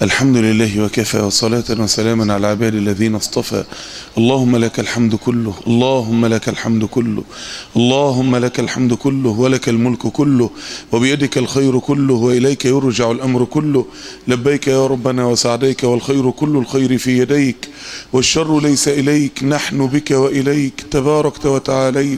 الحمد لله وكفى وصلاة وسلاما على عباد الذين اصطفى اللهم لك الحمد كله اللهم لك الحمد كله اللهم لك الحمد كله ولك الملك كله وبيدك الخير كله وإليك يرجع الأمر كله لبيك يا ربنا وسعديك والخير كل الخير في يديك والشر ليس إليك نحن بك وإليك تباركت وتعاليت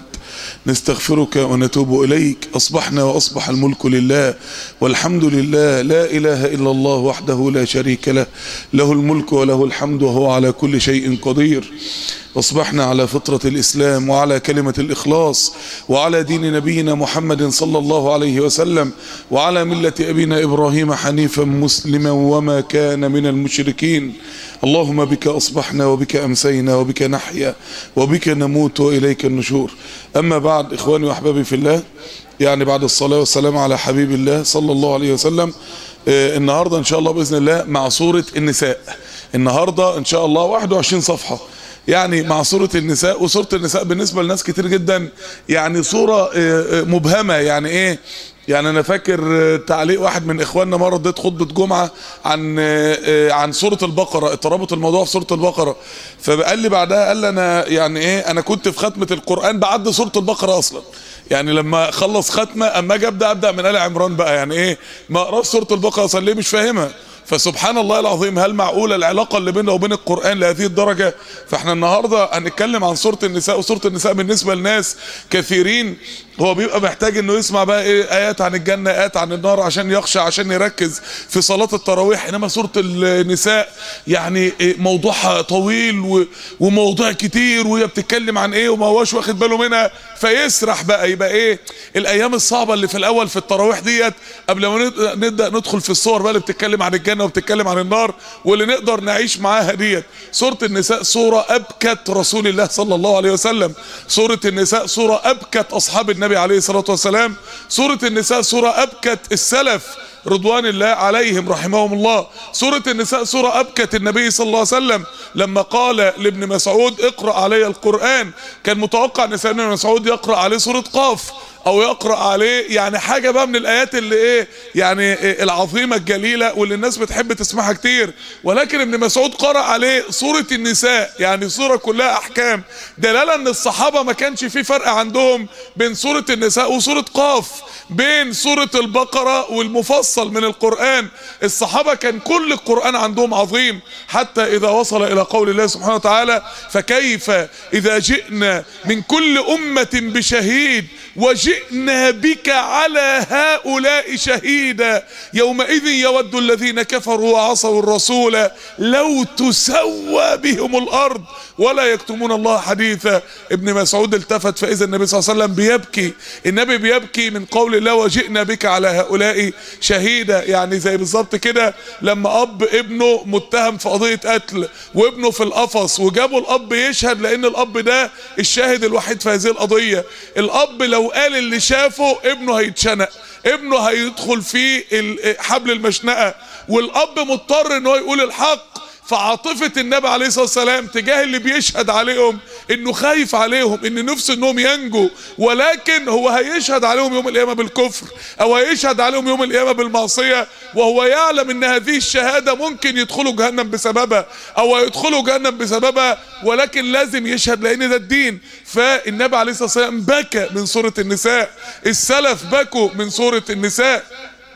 نستغفرك ونتوب إليك أصبحنا وأصبح الملك لله والحمد لله لا إله إلا الله وحده لا شريك له له الملك وله الحمد وهو على كل شيء قدير أصبحنا على فطرة الإسلام وعلى كلمة الإخلاص وعلى دين نبينا محمد صلى الله عليه وسلم وعلى ملة أبينا إبراهيم حنيفا مسلما وما كان من المشركين اللهم بك أصبحنا وبك أمسينا وبك نحيا وبك نموت وإليك النشور أما بعد إخواني وأحبابي في الله يعني بعد الصلاة والسلام على حبيب الله صلى الله عليه وسلم آه النهاردة إن شاء الله بإذن الله مع سورة النساء النهاردة إن شاء الله 21 صفحة يعني مع سورة النساء وسورة النساء بالنسبة لناس كتير جدا يعني صورة مبهمة يعني ايه يعني انا فاكر تعليق واحد من اخواننا مره اديت خطبه جمعه عن عن سوره البقره اتربط الموضوع في سوره البقره فقال لي بعدها قال لي انا يعني ايه انا كنت في ختمه القران بعد سوره البقره اصلا يعني لما اخلص ختمه اما اجي ابدا ابدا من ال عمران بقى يعني ايه ما اقراش سوره البقره اصلا ليه مش فاهمها فسبحان الله العظيم هل معقولة العلاقة اللي بيننا وبين القرآن لهذه الدرجة فاحنا النهاردة هنتكلم عن سورة النساء وسورة النساء بالنسبة لناس كثيرين هو بيبقى محتاج انه يسمع بقى ايه ايات عن الجنة ايات عن النار عشان يخشى عشان يركز في صلاة التراويح انما سورة النساء يعني إيه موضوعها طويل وموضوع كتير وهي بتتكلم عن ايه وما هوش واخد باله منها فيسرح بقى يبقى ايه الايام الصعبة اللي في الاول في التراويح ديت قبل ما نبدأ ندخل في الصور بقى اللي بتتكلم عن الجنة وبتتكلم عن النار واللي نقدر نعيش معاها ديت سورة النساء سورة ابكت رسول الله صلى الله عليه وسلم سورة النساء سورة ابكت اصحاب النبي عليه الصلاة والسلام سورة النساء سورة ابكت السلف رضوان الله عليهم رحمهم الله سورة النساء سورة أبكت النبي صلى الله عليه وسلم لما قال لابن مسعود اقرأ علي القرآن كان متوقع ان سيدنا مسعود يقرأ عليه سورة قاف او يقرأ عليه يعني حاجة بقى من الايات اللي ايه يعني إيه العظيمة الجليلة واللي الناس بتحب تسمعها كتير ولكن ابن مسعود قرأ عليه سورة النساء يعني سورة كلها احكام دلالة ان الصحابة ما كانش في فرق عندهم بين سورة النساء وسورة قاف بين سورة البقرة والمفصل من القرآن الصحابة كان كل القرآن عندهم عظيم حتى اذا وصل الى قول الله سبحانه وتعالى فكيف اذا جئنا من كل امة بشهيد وجئنا بك على هؤلاء شهيدا يومئذ يود الذين كفروا وعصوا الرسول لو تسوى بهم الارض ولا يكتمون الله حديثا ابن مسعود التفت فاذا النبي صلى الله عليه وسلم بيبكي النبي بيبكي من قول الله وجئنا بك على هؤلاء شهيدا يعني زي بالظبط كده لما اب ابنه متهم في قضيه قتل وابنه في القفص وجابوا الاب يشهد لان الاب ده الشاهد الوحيد في هذه القضيه الاب لو قال اللي شافه ابنه هيتشنق ابنه هيدخل في حبل المشنقه والاب مضطر ان هو يقول الحق فعاطفة النبي عليه الصلاة والسلام تجاه اللي بيشهد عليهم انه خايف عليهم ان نفسه انهم ينجوا ولكن هو هيشهد عليهم يوم القيامة بالكفر او هيشهد عليهم يوم القيامة بالمعصية وهو يعلم ان هذه الشهادة ممكن يدخلوا جهنم بسببها او يدخلوا جهنم بسببها ولكن لازم يشهد لان ده الدين فالنبي عليه الصلاة والسلام بكى من سورة النساء السلف بكوا من سورة النساء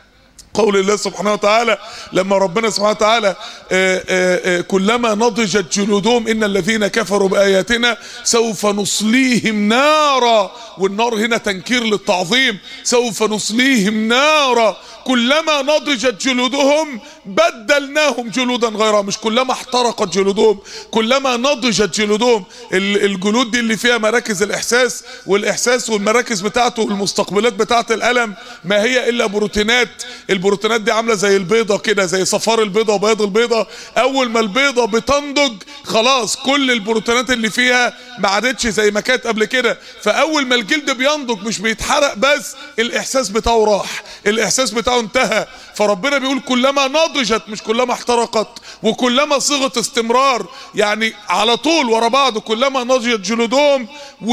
قول الله سبحانه وتعالى لما ربنا سبحانه وتعالى آآ آآ كلما نضجت جلودهم ان الذين كفروا باياتنا سوف نصليهم نارا والنار هنا تنكير للتعظيم سوف نصليهم نارا كلما نضجت جلودهم بدلناهم جلودا غيرها مش كلما احترقت جلودهم كلما نضجت جلودهم الجلود دي اللي فيها مراكز الاحساس والاحساس والمراكز بتاعته والمستقبلات بتاعه الالم ما هي الا بروتينات البروتينات دي عامله زي البيضه كده زي صفار البيضه وبياض البيضه اول ما البيضه بتنضج خلاص كل البروتينات اللي فيها ما عادتش زي ما كانت قبل كده فاول ما الجلد بينضج مش بيتحرق بس الاحساس بتاعه راح الاحساس بتاعه انتهى فربنا بيقول كلما نضجت مش كلما احترقت وكلما صيغه استمرار يعني على طول ورا بعض كلما نضجت جلودهم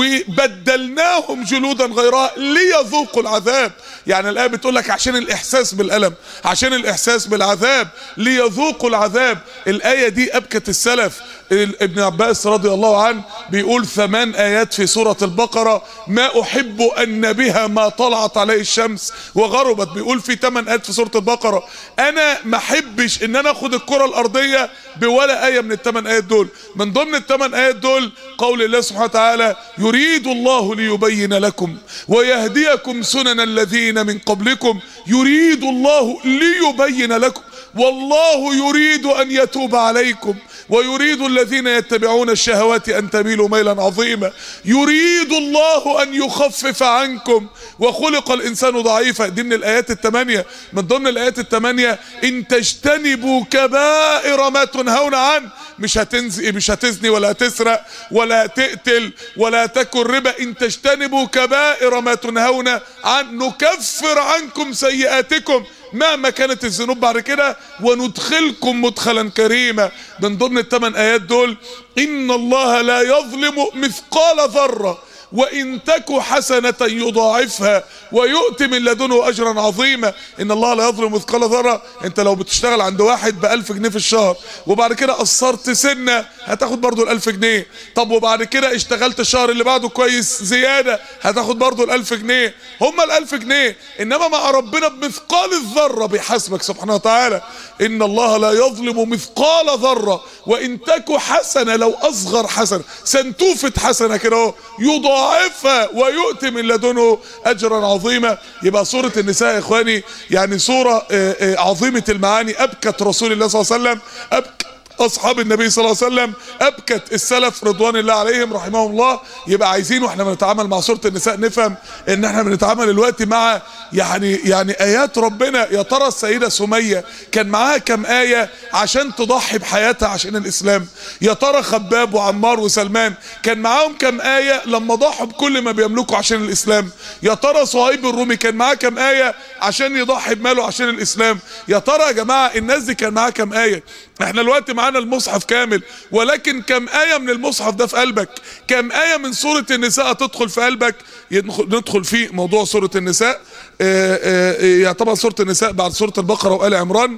وبدلناهم جلودا غيرها ليذوقوا العذاب يعني الايه بتقول لك عشان الاحساس بالالم عشان الاحساس بالعذاب ليذوقوا العذاب الايه دي ابكت السلف ابن عباس رضي الله عنه بيقول ثمان ايات في سوره البقره ما احب ان بها ما طلعت عليه الشمس وغربت بيقول في ثمان ايات في سوره البقره انا ما احبش ان انا اخد الكره الارضيه بولا ايه من الثمان ايات دول من ضمن الثمان ايات دول قول الله سبحانه وتعالى يريد الله ليبين لكم ويهديكم سنن الذين من قبلكم يريد الله ليبين لكم والله يريد ان يتوب عليكم ويريد الذين يتبعون الشهوات ان تميلوا ميلا عظيما يريد الله ان يخفف عنكم وخلق الانسان ضعيفا دي من الايات الثمانيه من ضمن الايات الثمانيه ان تجتنبوا كبائر ما تنهون عنه مش هتنزي مش هتزني ولا هتسرق ولا هتقتل ولا تاكل ربا ان تجتنبوا كبائر ما تنهون عن نكفر عنكم سيئاتكم مهما كانت الذنوب بعد كده وندخلكم مدخلا كريما من ضمن الثمان ايات دول ان الله لا يظلم مثقال ذره وإن تك حسنة يضاعفها ويؤتي من لدنه أجرا عظيما إن الله لا يظلم مثقال ذرة أنت لو بتشتغل عند واحد بألف جنيه في الشهر وبعد كده قصرت سنة هتاخد برضو الألف جنيه طب وبعد كده اشتغلت الشهر اللي بعده كويس زيادة هتاخد برضو الألف جنيه هما الألف جنيه إنما مع ربنا بمثقال الذرة بيحاسبك سبحانه وتعالى إن الله لا يظلم مثقال ذرة وإن تك حسنة لو أصغر حسنة سنتوفة حسنة كده اهو يضاعفها ويؤتي من لدنه أجرا عظيما يبقى سورة النساء يا إخواني يعني سورة آه، آه، عظيمة المعاني أبكت رسول الله صلى الله عليه وسلم أبكت اصحاب النبي صلى الله عليه وسلم ابكت السلف رضوان الله عليهم رحمهم الله يبقى عايزين واحنا بنتعامل مع سوره النساء نفهم ان احنا بنتعامل دلوقتي مع يعني يعني ايات ربنا يا ترى السيده سميه كان معاها كم ايه عشان تضحي بحياتها عشان الاسلام يا ترى خباب وعمار وسلمان كان معاهم كم ايه لما ضحوا بكل ما بيملكوا عشان الاسلام يا ترى صهيب الرومي كان معاه كم ايه عشان يضحي بماله عشان الاسلام يا ترى يا جماعه الناس دي كان معاها كم ايه احنا دلوقتي معانا المصحف كامل ولكن كم آية من المصحف ده في قلبك كم آية من سورة النساء تدخل في قلبك يدخل ندخل في موضوع سورة النساء آه، آه، آه، يعتبر سورة النساء بعد سورة البقرة وآل عمران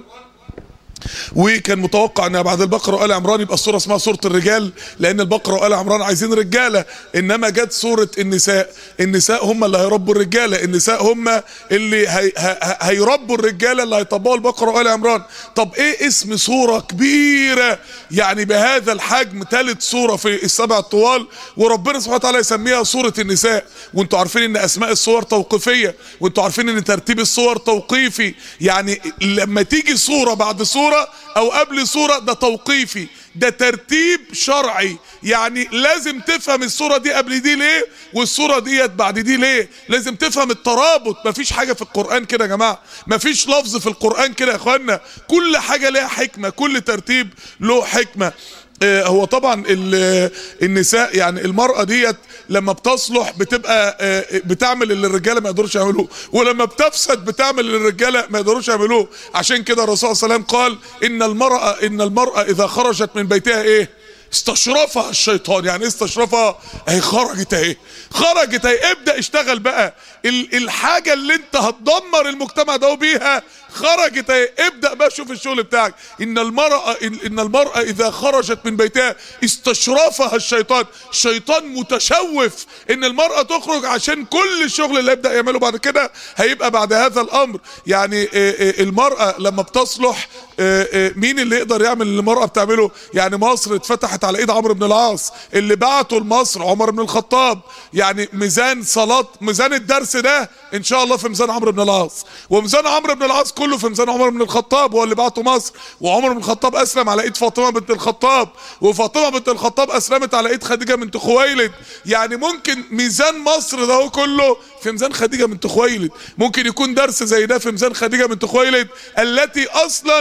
وكان متوقع ان بعد البقره وال عمران يبقى السوره اسمها سوره الرجال لان البقره وال عمران عايزين رجاله انما جت سوره النساء النساء هم اللي هيربوا الرجاله النساء هم اللي هي هي هيربوا الرجاله اللي هيطبقوا البقره وال عمران طب ايه اسم سوره كبيره يعني بهذا الحجم ثالث سوره في السبع الطوال وربنا سبحانه وتعالى يسميها سوره النساء وانتوا عارفين ان اسماء السور توقيفيه وانتوا عارفين ان ترتيب السور توقيفي يعني لما تيجي سوره بعد سوره او قبل سوره ده توقيفي ده ترتيب شرعي يعني لازم تفهم السوره دي قبل دي ليه والسوره ديت بعد دي ليه لازم تفهم الترابط مفيش حاجه في القران كده يا جماعه مفيش لفظ في القران كده يا اخوانا كل حاجه ليها حكمه كل ترتيب له حكمه آه، هو طبعا ال- النساء يعني المرأة ديت لما بتصلح بتبقى آه، بتعمل اللي الرجالة ما يقدروش يعملوه ولما بتفسد بتعمل اللي الرجالة ما يقدروش يعملوه عشان كده الرسول صلى الله عليه وسلم قال ان المرأة ان المرأة اذا خرجت من بيتها ايه استشرفها الشيطان يعني ايه استشرفها اهي خرجت اهي خرجت اهي ابدا اشتغل بقى ال- الحاجه اللي انت هتدمر المجتمع ده بيها خرجت اهي ابدا بقى شوف الشغل بتاعك ان المراه ان إن المراه اذا خرجت من بيتها استشرفها الشيطان الشيطان متشوف ان المراه تخرج عشان كل الشغل اللي يبدا يعمله بعد كده هيبقى بعد هذا الامر يعني آه، آه، المراه لما بتصلح آه، آه، مين اللي يقدر يعمل اللي المراه بتعمله يعني مصر اتفتحت على ايد عمرو بن العاص اللي بعته لمصر عمر بن الخطاب يعني ميزان صلاه ميزان الدرس ده ان شاء الله في ميزان عمرو بن العاص وميزان عمرو بن العاص كله في ميزان عمر بن الخطاب هو اللي بعته مصر وعمر بن الخطاب اسلم على ايد فاطمه بنت الخطاب وفاطمه بنت الخطاب اسلمت على ايد خديجه بنت خويلد يعني ممكن ميزان مصر ده هو كله في ميزان خديجه بنت خويلد ممكن يكون درس زي ده في ميزان خديجه بنت خويلد التي اصلا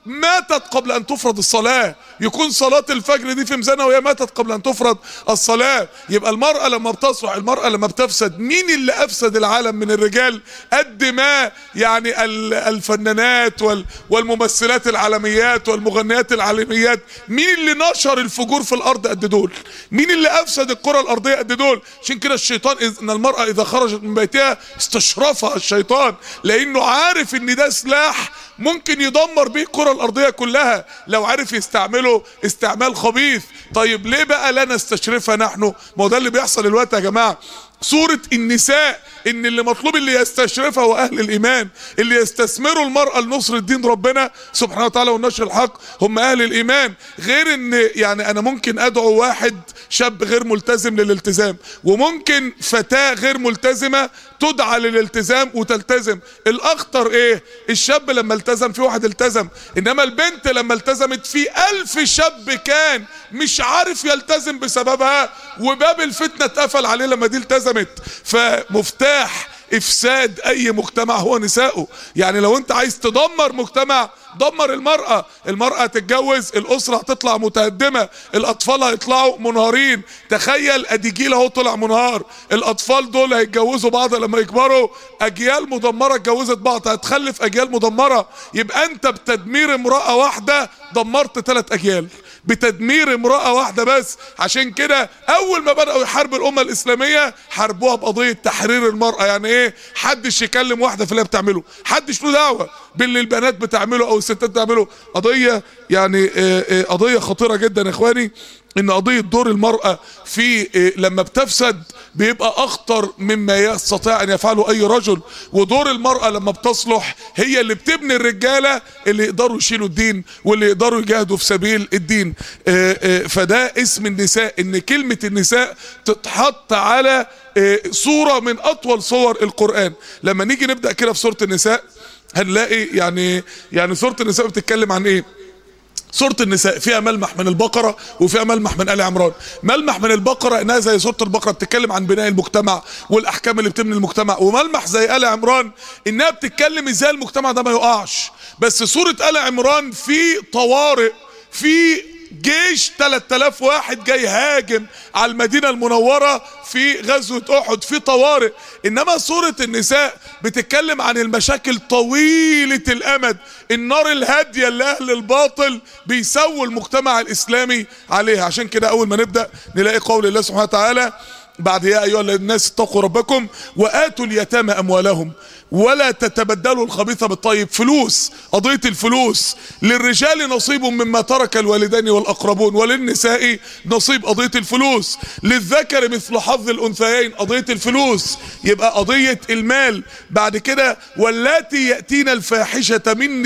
ماتت قبل ان تفرض الصلاة يكون صلاة الفجر دي في ميزانها وهي ماتت قبل ان تفرض الصلاة يبقى المرأة لما بتصلح المرأة لما بتفسد مين اللي افسد العالم من الرجال قد ما يعني الفنانات والممثلات العالميات والمغنيات العالميات مين اللي نشر الفجور في الارض قد دول مين اللي افسد الكرة الارضية قد دول عشان كده الشيطان ان المرأة اذا خرجت من بيتها استشرفها الشيطان لانه عارف ان ده سلاح ممكن يدمر بيه الكرة الارضية كلها لو عرف يستعمله استعمال خبيث طيب ليه بقى لا نستشرفها نحن ما هو ده اللي بيحصل الوقت يا جماعة سورة النساء ان اللي مطلوب اللي يستشرفها هو اهل الايمان اللي يستثمروا المرأة لنصر الدين ربنا سبحانه وتعالى ونشر الحق هم اهل الايمان غير ان يعني انا ممكن ادعو واحد شاب غير ملتزم للالتزام وممكن فتاة غير ملتزمة تدعى للالتزام وتلتزم الاخطر ايه الشاب لما التزم في واحد التزم انما البنت لما التزمت في الف شاب كان مش عارف يلتزم بسببها وباب الفتنة اتقفل عليه لما دي التزمت فمفتاح افساد اي مجتمع هو نسائه يعني لو انت عايز تدمر مجتمع دمر المرأة المرأة تتجوز الاسرة هتطلع متهدمة الاطفال هيطلعوا منهارين تخيل ادي جيل اهو طلع منهار الاطفال دول هيتجوزوا بعض لما يكبروا اجيال مدمرة اتجوزت بعض هتخلف اجيال مدمرة يبقى انت بتدمير امرأة واحدة دمرت ثلاث اجيال بتدمير امرأة واحدة بس عشان كده اول ما بدأوا يحاربوا الامة الاسلامية حاربوها بقضية تحرير المرأة يعني ايه حدش يكلم واحدة في اللي بتعمله حدش له دعوة باللي البنات بتعمله او الستات بتعمله قضية يعني قضية خطيرة جدا يا اخواني ان قضية دور المرأة في لما بتفسد بيبقى اخطر مما يستطيع ان يفعله اي رجل ودور المرأة لما بتصلح هي اللي بتبني الرجالة اللي يقدروا يشيلوا الدين واللي يقدروا يجاهدوا في سبيل الدين فده اسم النساء ان كلمة النساء تتحط على صورة من اطول صور القرآن لما نيجي نبدأ كده في سورة النساء هنلاقي يعني يعني سورة النساء بتتكلم عن ايه سورة النساء فيها ملمح من البقرة وفيها ملمح من آل عمران ملمح من البقرة انها زي سورة البقرة بتتكلم عن بناء المجتمع والاحكام اللي بتبني المجتمع وملمح زي آل عمران انها بتتكلم ازاي المجتمع ده ما يقعش بس سورة آل عمران في طوارئ في جيش 3000 واحد جاي هاجم على المدينة المنورة في غزوة احد في طوارئ انما سورة النساء بتتكلم عن المشاكل طويلة الامد النار الهادية اللي اهل الباطل بيسووا المجتمع الاسلامي عليها عشان كده اول ما نبدأ نلاقي قول الله سبحانه وتعالى بعد يا ايها الناس اتقوا ربكم واتوا اليتامى اموالهم ولا تتبدلوا الخبيث بالطيب فلوس قضية الفلوس للرجال نصيب مما ترك الوالدان والأقربون وللنساء نصيب قضية الفلوس للذكر مثل حظ الأنثيين قضية الفلوس يبقى قضية المال بعد كده واللاتي يأتين الفاحشة من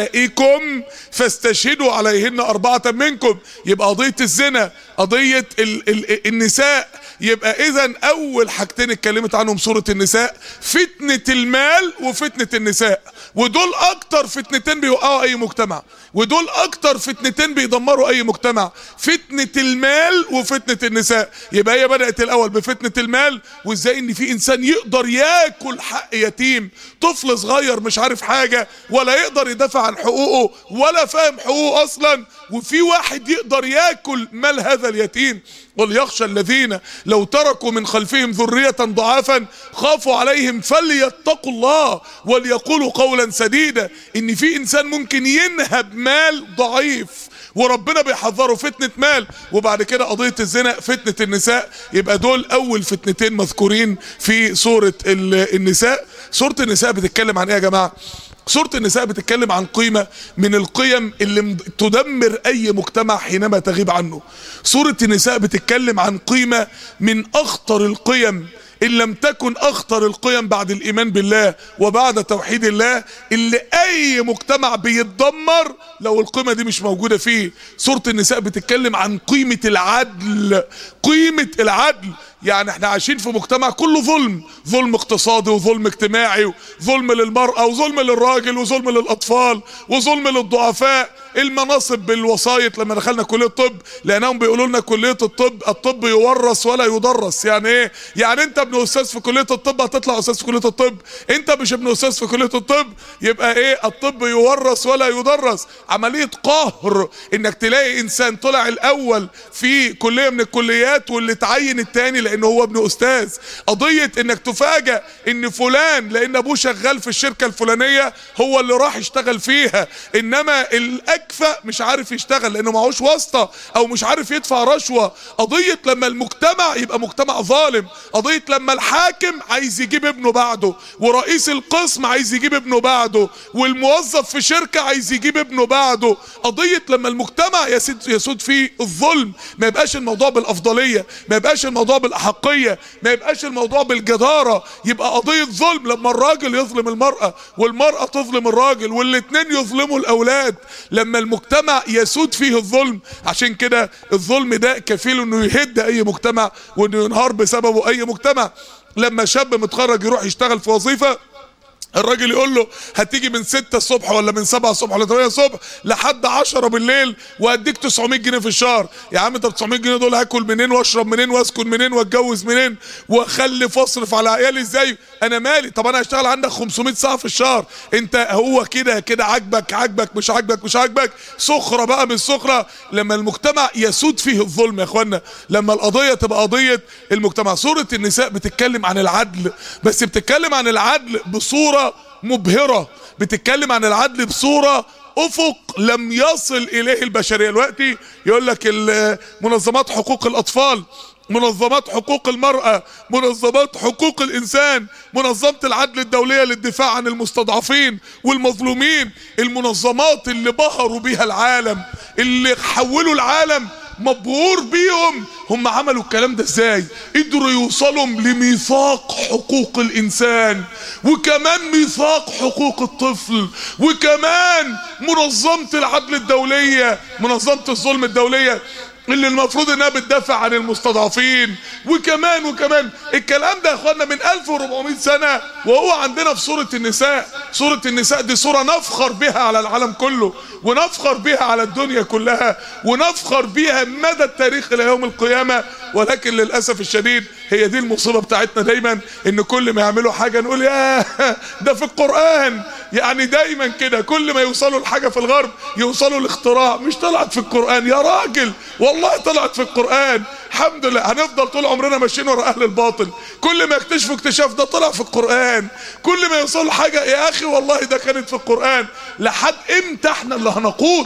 نسائكم فاستشهدوا عليهن أربعة منكم يبقى قضية الزنا قضية ال ال النساء يبقى اذا اول حاجتين اتكلمت عنهم سورة النساء فتنة المال وفتنة النساء ودول اكتر فتنتين بيوقعوا اي مجتمع ودول اكتر فتنتين بيدمروا اي مجتمع فتنة المال وفتنة النساء يبقى هي بدأت الاول بفتنة المال وازاي ان في انسان يقدر ياكل حق يتيم طفل صغير مش عارف حاجة ولا يقدر يدافع عن حقوقه ولا فاهم حقوقه اصلا وفي واحد يقدر ياكل مال هذا اليتيم وليخشى الذين لو تركوا من خلفهم ذرية ضعافا خافوا عليهم فليتقوا الله وليقولوا قولا سديدا ان في انسان ممكن ينهب مال ضعيف وربنا بيحذره فتنة مال وبعد كده قضية الزنا فتنة النساء يبقى دول اول فتنتين مذكورين في سورة النساء سورة النساء بتتكلم عن ايه يا جماعة سورة النساء بتتكلم عن قيمة من القيم اللي تدمر اي مجتمع حينما تغيب عنه سورة النساء بتتكلم عن قيمة من اخطر القيم ان لم تكن اخطر القيم بعد الايمان بالله وبعد توحيد الله اللي اي مجتمع بيتدمر لو القيمة دي مش موجودة فيه سورة النساء بتتكلم عن قيمة العدل قيمة العدل يعني احنا عايشين في مجتمع كله ظلم ظلم اقتصادي وظلم اجتماعي وظلم للمرأة وظلم للراجل وظلم للأطفال وظلم للضعفاء المناصب بالوسايط لما دخلنا كليه الطب لانهم بيقولوا لنا كليه الطب الطب يورث ولا يدرس يعني ايه يعني انت ابن استاذ في كليه الطب هتطلع استاذ في كليه الطب انت مش ابن استاذ في كليه الطب يبقى ايه الطب يورث ولا يدرس عمليه قهر انك تلاقي انسان طلع الاول في كليه من الكليات واللي تعين التاني لانه هو ابن استاذ قضيه انك تفاجئ ان فلان لان ابوه شغال في الشركه الفلانيه هو اللي راح يشتغل فيها انما الاكفأ مش عارف يشتغل لانه معهوش واسطه او مش عارف يدفع رشوه قضيه لما المجتمع يبقى مجتمع ظالم قضيه لما الحاكم عايز يجيب ابنه بعده ورئيس القسم عايز يجيب ابنه بعده والموظف في شركه عايز يجيب ابنه بعده قضيه لما المجتمع يسود, يسود فيه الظلم ما يبقاش الموضوع بالافضليه ما يبقاش الموضوع بالاحقيه ما يبقاش الموضوع بالجداره يبقى قضيه ظلم لما الراجل يظلم المراه والمراه تظلم الراجل والاتنين يظلموا الاولاد لما المجتمع يسود فيه الظلم عشان كده الظلم ده كفيل انه يهد اي مجتمع وانه ينهار بسببه اي مجتمع لما شاب متخرج يروح يشتغل في وظيفه الراجل يقول له هتيجي من 6 الصبح ولا من 7 الصبح ولا 8 الصبح لحد 10 بالليل واديك 900 جنيه في الشهر يا عم انت 900 جنيه دول هاكل منين واشرب منين واسكن منين واتجوز منين واخلف واصرف على عيالي ازاي انا مالي طب انا هشتغل عندك 500 ساعه في الشهر انت هو كده كده عاجبك عاجبك مش عاجبك مش عاجبك سخره بقى من السخره لما المجتمع يسود فيه الظلم يا اخوانا لما القضيه تبقى قضيه المجتمع سوره النساء بتتكلم عن العدل بس بتتكلم عن العدل بصوره مبهرة بتتكلم عن العدل بصورة افق لم يصل اليه البشرية دلوقتي يقول لك منظمات حقوق الاطفال منظمات حقوق المرأة منظمات حقوق الإنسان منظمة العدل الدولية للدفاع عن المستضعفين والمظلومين المنظمات اللي بهروا بيها العالم اللي حولوا العالم مبهور بيهم هم عملوا الكلام ده ازاي قدروا يوصلوا لميثاق حقوق الانسان وكمان ميثاق حقوق الطفل وكمان منظمة العدل الدولية منظمة الظلم الدولية اللي المفروض انها بتدافع عن المستضعفين وكمان وكمان الكلام ده يا اخوانا من 1400 سنة وهو عندنا في سورة النساء سورة النساء دي سورة نفخر بها على العالم كله ونفخر بها على الدنيا كلها ونفخر بها مدى التاريخ الى يوم القيامة ولكن للأسف الشديد هي دي المصيبة بتاعتنا دايما ان كل ما يعملوا حاجة نقول يا ده في القرآن يعني دايما كده كل ما يوصلوا لحاجة في الغرب يوصلوا لاختراع مش طلعت في القرآن يا راجل والله طلعت في القرآن الحمد لله هنفضل طول عمرنا ماشيين ورا اهل الباطل كل ما يكتشفوا اكتشاف ده طلع في القرآن كل ما يوصلوا حاجة يا اخي والله ده كانت في القرآن لحد امتى احنا اللي هنقود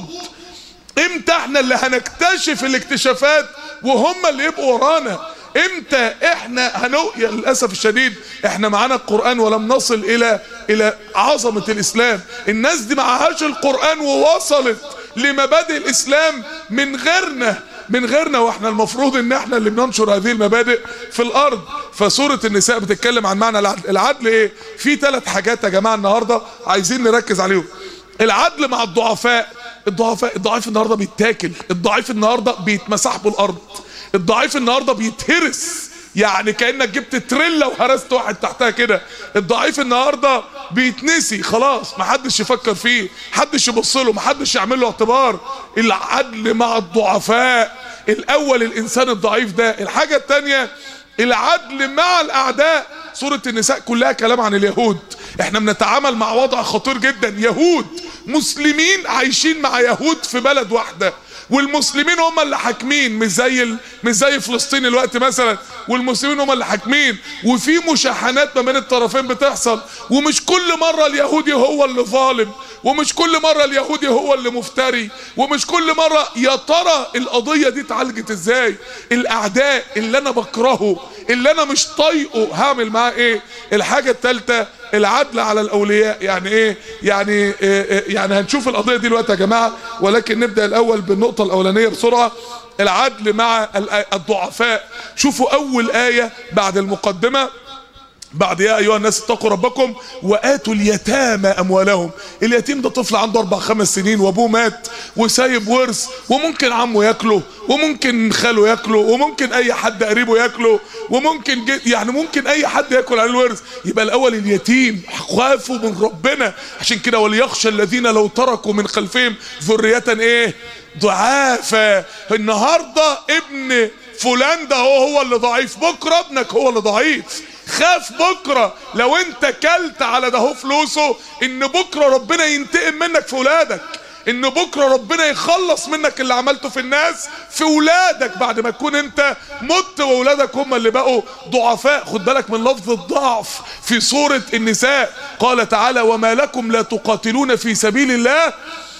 امتى احنا اللي هنكتشف الاكتشافات وهم اللي يبقوا ورانا امتى احنا هنو يا للاسف الشديد احنا معانا القران ولم نصل الى الى عظمه الاسلام الناس دي معهاش القران ووصلت لمبادئ الاسلام من غيرنا من غيرنا واحنا المفروض ان احنا اللي بننشر هذه المبادئ في الارض فسوره النساء بتتكلم عن معنى العدل العدل ايه في ثلاث حاجات يا جماعه النهارده عايزين نركز عليهم العدل مع الضعفاء الضعفاء الضعيف النهارده بيتاكل الضعيف النهارده بيتمسح بالارض الضعيف النهارده بيتهرس يعني كانك جبت تريلا وهرست واحد تحتها كده الضعيف النهارده بيتنسي خلاص محدش يفكر فيه محدش يبص له محدش يعمل له اعتبار العدل مع الضعفاء الاول الانسان الضعيف ده الحاجه الثانيه العدل مع الاعداء سوره النساء كلها كلام عن اليهود احنا بنتعامل مع وضع خطير جدا يهود مسلمين عايشين مع يهود في بلد واحده والمسلمين هم اللي حاكمين مش زي ال... مش زي فلسطين الوقت مثلا والمسلمين هم اللي حاكمين وفي مشاحنات ما بين الطرفين بتحصل ومش كل مره اليهودي هو اللي ظالم ومش كل مره اليهودي هو اللي مفتري ومش كل مره يا ترى القضيه دي اتعالجت ازاي الاعداء اللي انا بكرهه اللي انا مش طايقه هعمل معاه ايه الحاجه الثالثه العدل على الاولياء يعني ايه يعني إيه يعني هنشوف القضيه دي دلوقتي يا جماعه ولكن نبدا الاول بالنقطه الاولانيه بسرعه العدل مع الضعفاء شوفوا اول ايه بعد المقدمه بعد يا ايها الناس اتقوا ربكم واتوا اليتامى اموالهم اليتيم ده طفل عنده اربع خمس سنين وابوه مات وسايب ورث وممكن عمه ياكله وممكن خاله ياكله وممكن اي حد قريبه ياكله وممكن يعني ممكن اي حد ياكل على الورث يبقى الاول اليتيم خافوا من ربنا عشان كده وليخشى الذين لو تركوا من خلفهم ذرية ايه ضعافا النهارده ابن فلان ده هو هو اللي ضعيف بكره ابنك هو اللي ضعيف خاف بكره لو انت كلت على ده هو فلوسه ان بكره ربنا ينتقم منك في ولادك ان بكره ربنا يخلص منك اللي عملته في الناس في ولادك بعد ما تكون انت مت واولادك هم اللي بقوا ضعفاء خد بالك من لفظ الضعف في سوره النساء قال تعالى وما لكم لا تقاتلون في سبيل الله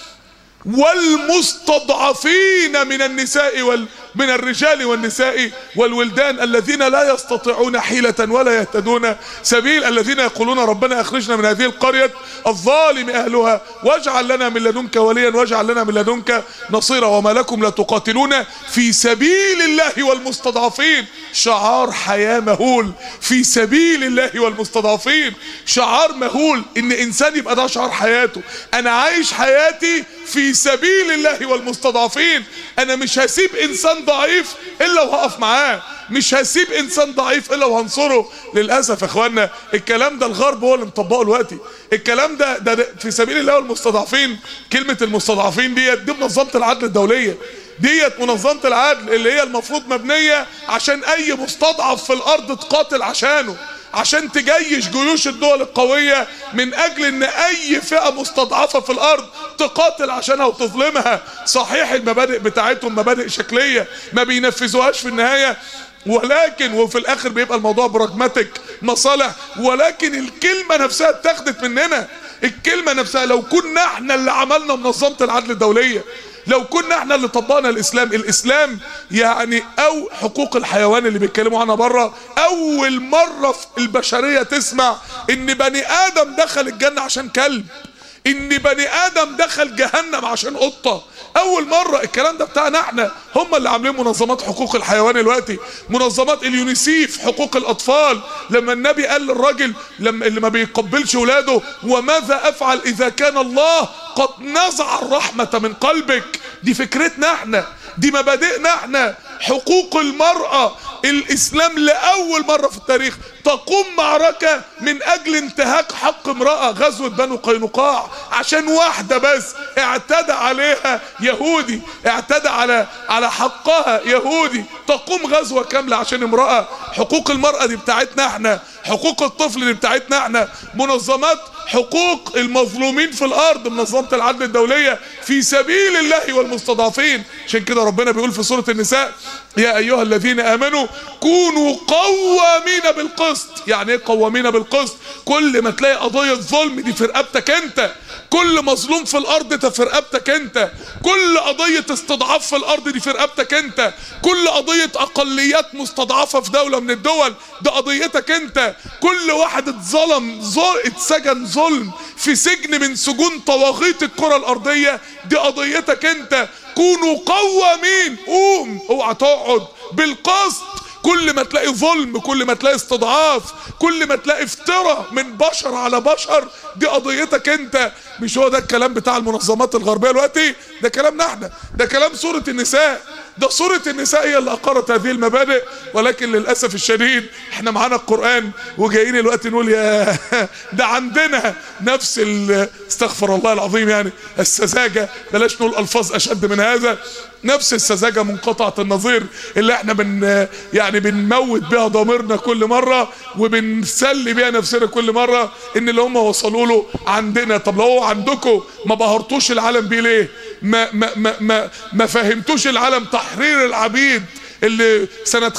والمستضعفين من النساء وال من الرجال والنساء والولدان الذين لا يستطيعون حيلة ولا يهتدون سبيل الذين يقولون ربنا اخرجنا من هذه القرية الظالم اهلها واجعل لنا من لدنك وليا واجعل لنا من لدنك نصيرا وما لكم لا تقاتلون في سبيل الله والمستضعفين شعار حياة مهول في سبيل الله والمستضعفين شعار مهول ان انسان يبقى ده شعار حياته انا عايش حياتي في سبيل الله والمستضعفين انا مش هسيب انسان ضعيف الا وهقف معاه مش هسيب انسان ضعيف الا وهنصره للاسف يا اخوانا الكلام ده الغرب هو اللي مطبقه دلوقتي الكلام ده, ده, ده في سبيل الله والمستضعفين كلمه المستضعفين ديت دي منظمه العدل الدوليه ديت منظمه العدل اللي هي المفروض مبنيه عشان اي مستضعف في الارض تقاتل عشانه عشان تجيش جيوش الدول القوية من اجل ان اي فئة مستضعفة في الارض تقاتل عشانها وتظلمها صحيح المبادئ بتاعتهم مبادئ شكلية ما بينفذوهاش في النهاية ولكن وفي الاخر بيبقى الموضوع براجماتيك مصالح ولكن الكلمة نفسها اتاخدت مننا الكلمة نفسها لو كنا احنا اللي عملنا منظمة العدل الدولية لو كنا احنا اللي طبقنا الاسلام الاسلام يعني او حقوق الحيوان اللي بيتكلموا عنها بره اول مرة في البشرية تسمع ان بني ادم دخل الجنة عشان كلب ان بني ادم دخل جهنم عشان قطة اول مرة الكلام ده بتاعنا احنا هم اللي عاملين منظمات حقوق الحيوان دلوقتي منظمات اليونيسيف حقوق الاطفال لما النبي قال للراجل لما اللي ما بيقبلش ولاده وماذا افعل اذا كان الله قد نزع الرحمة من قلبك دي فكرتنا احنا دي مبادئنا احنا حقوق المرأة الاسلام لاول مرة في التاريخ تقوم معركة من اجل انتهاك حق امرأة غزوة بنو قينقاع عشان واحدة بس اعتدى عليها يهودي اعتدى على على حقها يهودي تقوم غزوة كاملة عشان امرأة حقوق المرأة دي بتاعتنا احنا حقوق الطفل دي بتاعتنا احنا منظمات حقوق المظلومين في الارض منظمة العدل الدولية في سبيل الله والمستضعفين عشان كده ربنا بيقول في سورة النساء يا ايها الذين امنوا كونوا قوامين بالقسط يعني ايه قوامين بالقسط كل ما تلاقي قضية ظلم دي في رقبتك انت كل مظلوم في الارض ده في رقبتك انت كل قضية استضعاف في الارض دي في رقبتك انت كل قضية اقليات مستضعفة في دولة من الدول ده قضيتك انت كل واحد اتظلم ظل اتسجن ظلم في سجن من سجون طواغيت الكرة الارضية دي قضيتك انت كونوا قوامين قوم اوعى تقعد بالقسط كل ما تلاقي ظلم كل ما تلاقي استضعاف كل ما تلاقي افتراء من بشر على بشر دي قضيتك انت مش هو ده الكلام بتاع المنظمات الغربية دلوقتي ده كلامنا احنا ده كلام سورة النساء ده سورة النساء هي اللي أقرت هذه المبادئ ولكن للأسف الشديد احنا معانا القرآن وجايين الوقت نقول يا ده عندنا نفس استغفر الله العظيم يعني السذاجة بلاش نقول ألفاظ أشد من هذا نفس السذاجة منقطعة النظير اللي احنا بن يعني بنموت بها ضميرنا كل مرة وبنسلي بيها نفسنا كل مرة ان اللي هم وصلوا له عندنا طب لو هو عندكم ما بهرتوش العالم بيه ليه ما ما ما ما, ما فهمتوش العالم تحرير العبيد اللي سنة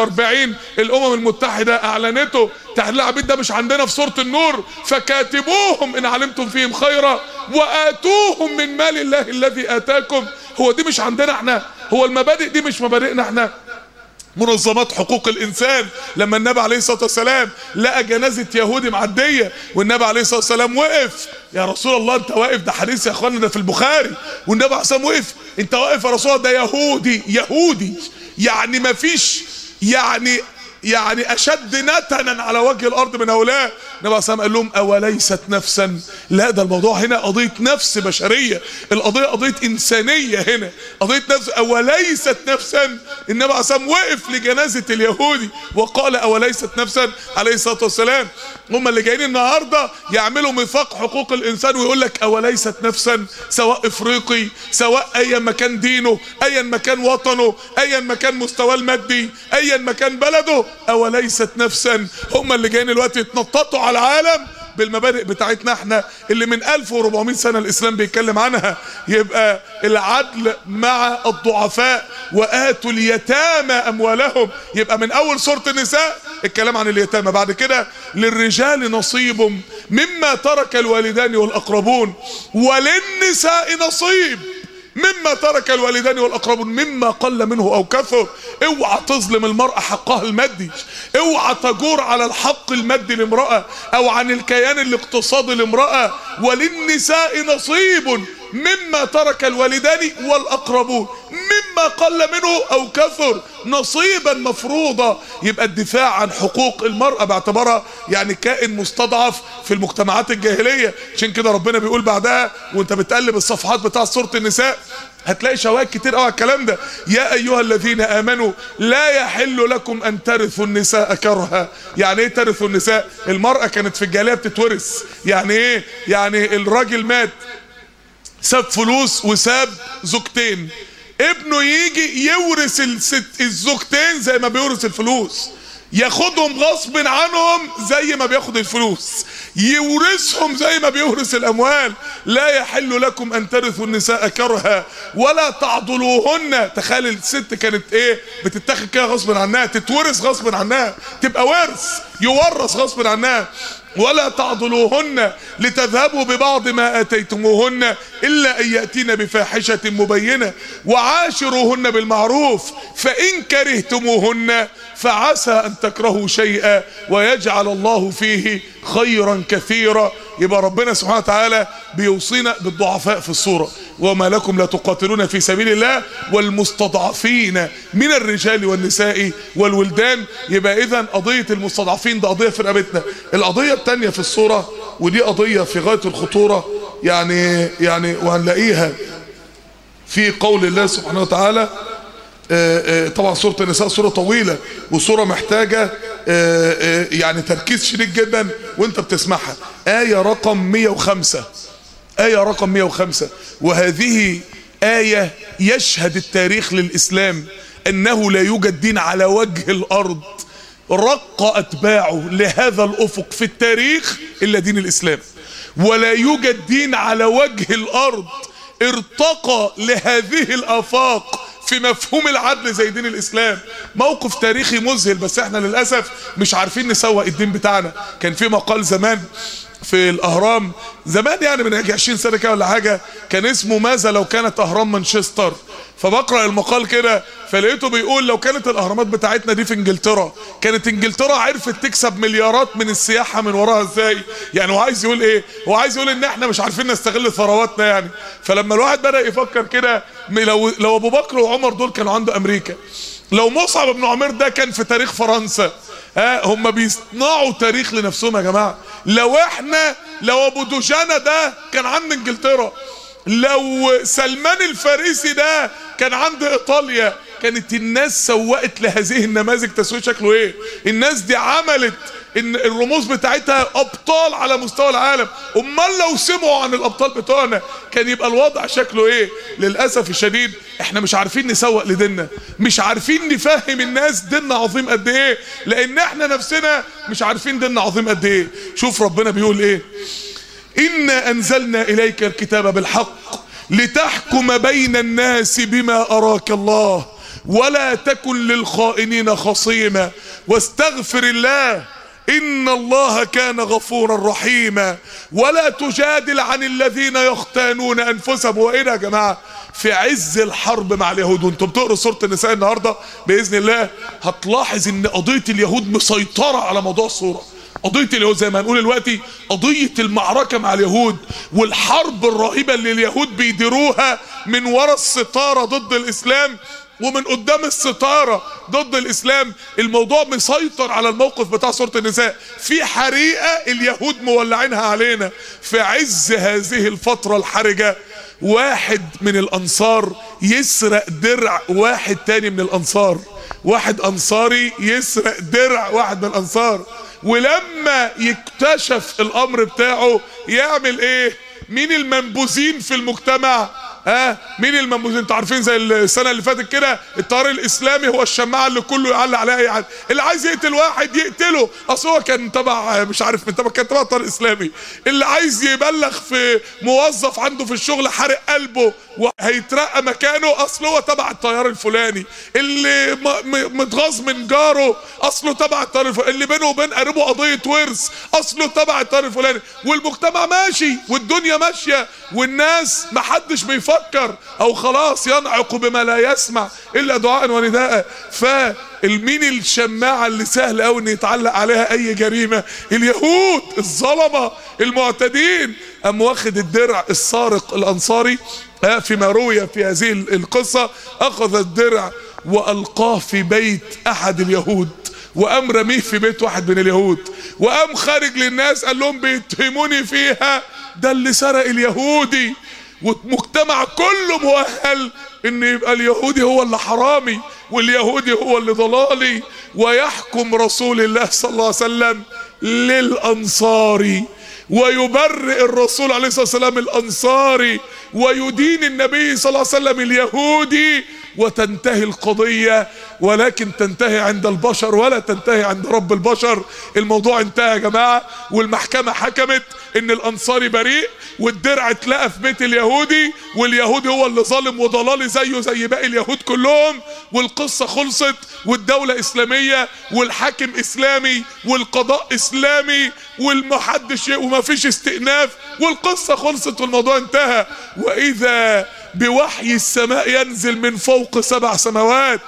45 الأمم المتحدة أعلنته تحرير العبيد ده مش عندنا في سورة النور فكاتبوهم إن علمتم فيهم خيرا وآتوهم من مال الله الذي آتاكم هو دي مش عندنا احنا هو المبادئ دي مش مبادئنا احنا منظمات حقوق الانسان لما النبي عليه الصلاه والسلام لقى جنازه يهودي معديه والنبي عليه الصلاه والسلام وقف يا رسول الله انت واقف ده حديث يا اخوانا ده في البخاري والنبي عليه الصلاه والسلام وقف انت واقف يا رسول الله ده يهودي يهودي يعني ما فيش يعني يعني اشد نتنا على وجه الارض من هؤلاء النبي عليه الصلاه قال لهم اوليست نفسا لا ده الموضوع هنا قضيه نفس بشريه القضيه قضيه انسانيه هنا قضيه نفس اوليست نفسا النبي عليه الصلاه وقف لجنازه اليهودي وقال اوليست نفسا عليه الصلاه والسلام هم اللي جايين النهارده يعملوا ميثاق حقوق الانسان ويقول لك اوليست نفسا سواء افريقي سواء ايا ما كان دينه ايا ما كان وطنه ايا ما كان مستواه المادي ايا ما كان بلده اوليست نفسا هم اللي جايين دلوقتي يتنططوا على العالم بالمبادئ بتاعتنا احنا اللي من 1400 سنة الاسلام بيتكلم عنها يبقى العدل مع الضعفاء واتوا اليتامى اموالهم يبقى من اول سورة النساء الكلام عن اليتامى بعد كده للرجال نصيب مما ترك الوالدان والاقربون وللنساء نصيب مما ترك الوالدان والاقربون مما قل منه او كثر اوعى تظلم المرأة حقها المادي اوعى تجور على الحق المادي لامرأة او عن الكيان الاقتصادي لامرأة وللنساء نصيب مما ترك الوالدان والاقربون مما قل منه او كثر نصيبا مفروضا يبقى الدفاع عن حقوق المرأة باعتبارها يعني كائن مستضعف في المجتمعات الجاهلية عشان كده ربنا بيقول بعدها وانت بتقلب الصفحات بتاع سورة النساء هتلاقي شواهد كتير قوي على الكلام ده يا ايها الذين امنوا لا يحل لكم ان ترثوا النساء كرها يعني ايه ترثوا النساء المرأة كانت في الجاهلية بتتورث يعني ايه يعني الراجل مات ساب فلوس وساب زوجتين ابنه يجي يورث الست الزوجتين زي ما بيورث الفلوس ياخدهم غصب عنهم زي ما بياخد الفلوس يورثهم زي ما بيورث الاموال لا يحل لكم ان ترثوا النساء كرها ولا تعضلوهن تخيل الست كانت ايه بتتاخد كده غصب عنها تتورث غصب عنها تبقى ورث يورث غصب عنها ولا تعضلوهن لتذهبوا ببعض ما اتيتموهن الا ان ياتين بفاحشه مبينه وعاشروهن بالمعروف فان كرهتموهن فعسى ان تكرهوا شيئا ويجعل الله فيه خيرا كثيرا يبقى ربنا سبحانه وتعالى بيوصينا بالضعفاء في الصوره وما لكم لا تقاتلون في سبيل الله والمستضعفين من الرجال والنساء والولدان يبقى اذا قضيه المستضعفين ده قضيه في رقبتنا القضيه الثانيه في الصوره ودي قضيه في غايه الخطوره يعني يعني وهنلاقيها في قول الله سبحانه وتعالى طبعا سورة النساء سورة طويلة وسورة محتاجة يعني تركيز شديد جدا وانت بتسمعها آية رقم 105 آية رقم 105 وهذه آية يشهد التاريخ للإسلام أنه لا يوجد دين على وجه الأرض رق أتباعه لهذا الأفق في التاريخ إلا دين الإسلام ولا يوجد دين على وجه الأرض ارتقى لهذه الآفاق في مفهوم العدل زي دين الاسلام موقف تاريخي مذهل بس احنا للاسف مش عارفين نسوق الدين بتاعنا كان في مقال زمان في الاهرام زمان يعني من 20 سنه كده ولا حاجه كان اسمه ماذا لو كانت اهرام مانشستر فبقرا المقال كده فلقيته بيقول لو كانت الاهرامات بتاعتنا دي في انجلترا كانت انجلترا عرفت تكسب مليارات من السياحه من وراها ازاي يعني هو عايز يقول ايه هو عايز يقول ان احنا مش عارفين نستغل ثرواتنا يعني فلما الواحد بدا يفكر كده لو لو ابو بكر وعمر دول كانوا عند امريكا لو مصعب بن عمير ده كان في تاريخ فرنسا ها هم بيصنعوا تاريخ لنفسهم يا جماعه لو احنا لو ابو دجانه ده كان عند انجلترا لو سلمان الفارسي ده كان عند ايطاليا كانت الناس سوقت لهذه النماذج تسويق شكله ايه الناس دي عملت ان الرموز بتاعتها ابطال على مستوى العالم امال لو سمعوا عن الابطال بتوعنا كان يبقى الوضع شكله ايه للاسف الشديد احنا مش عارفين نسوق لديننا مش عارفين نفهم الناس ديننا عظيم قد ايه لان احنا نفسنا مش عارفين ديننا عظيم قد ايه شوف ربنا بيقول ايه إنا أنزلنا إليك الكتاب بالحق لتحكم بين الناس بما أراك الله ولا تكن للخائنين خصيما واستغفر الله إن الله كان غفورا رحيما ولا تجادل عن الذين يختانون أنفسهم وإيه يا جماعة في عز الحرب مع اليهود وانتم بتقروا سورة النساء النهاردة بإذن الله هتلاحظ ان قضية اليهود مسيطرة على موضوع الصورة قضية اليهود زي ما هنقول دلوقتي قضية المعركة مع اليهود والحرب الرهيبة اللي اليهود بيديروها من ورا الستارة ضد الإسلام ومن قدام الستارة ضد الإسلام الموضوع مسيطر على الموقف بتاع سورة النساء في حريقة اليهود مولعينها علينا في عز هذه الفترة الحرجة واحد من الأنصار يسرق درع واحد تاني من الأنصار واحد أنصاري يسرق درع واحد من الأنصار ولما يكتشف الامر بتاعه يعمل ايه مين المنبوذين في المجتمع ها مين المنبوذين انتوا عارفين زي السنه اللي فاتت كده التيار الاسلامي هو الشماعه اللي كله يعلق عليها اي حد اللي عايز يقتل واحد يقتله اصل هو كان تبع مش عارف من تبع كان تبع التيار الاسلامي اللي عايز يبلغ في موظف عنده في الشغل حرق قلبه وهيترقى مكانه اصله هو تبع التيار الفلاني اللي م- م- متغاظ من جاره اصله تبع التيار الفلاني اللي بينه وبين قريبه قضيه ورث اصله تبع التيار الفلاني والمجتمع ماشي والدنيا ماشيه والناس محدش بيفكر او خلاص ينعق بما لا يسمع الا دعاء ونداء فالمين الشماعه اللي سهل قوي ان يتعلق عليها اي جريمه اليهود الظلمه المعتدين قام واخد الدرع السارق الانصاري آه، فيما روي في هذه القصه اخذ الدرع والقاه في بيت احد اليهود وقام رميه في بيت واحد من اليهود وقام خارج للناس قال لهم بيتهموني فيها ده اللي سرق اليهودي والمجتمع كله مؤهل ان يبقى اليهودي هو اللي حرامي واليهودي هو اللي ضلالي ويحكم رسول الله صلى الله عليه وسلم للانصاري ويبرئ الرسول عليه الصلاه والسلام الانصاري ويدين النبي صلى الله عليه وسلم اليهودي وتنتهي القضيه ولكن تنتهي عند البشر ولا تنتهي عند رب البشر الموضوع انتهى يا جماعه والمحكمه حكمت ان الانصاري بريء والدرع اتلقى في بيت اليهودي واليهودي هو اللي ظالم وضلالي زيه زي باقي اليهود كلهم والقصه خلصت والدوله اسلاميه والحاكم اسلامي والقضاء اسلامي والمحدش وما فيش استئناف والقصه خلصت والموضوع انتهى واذا بوحي السماء ينزل من فوق سبع سماوات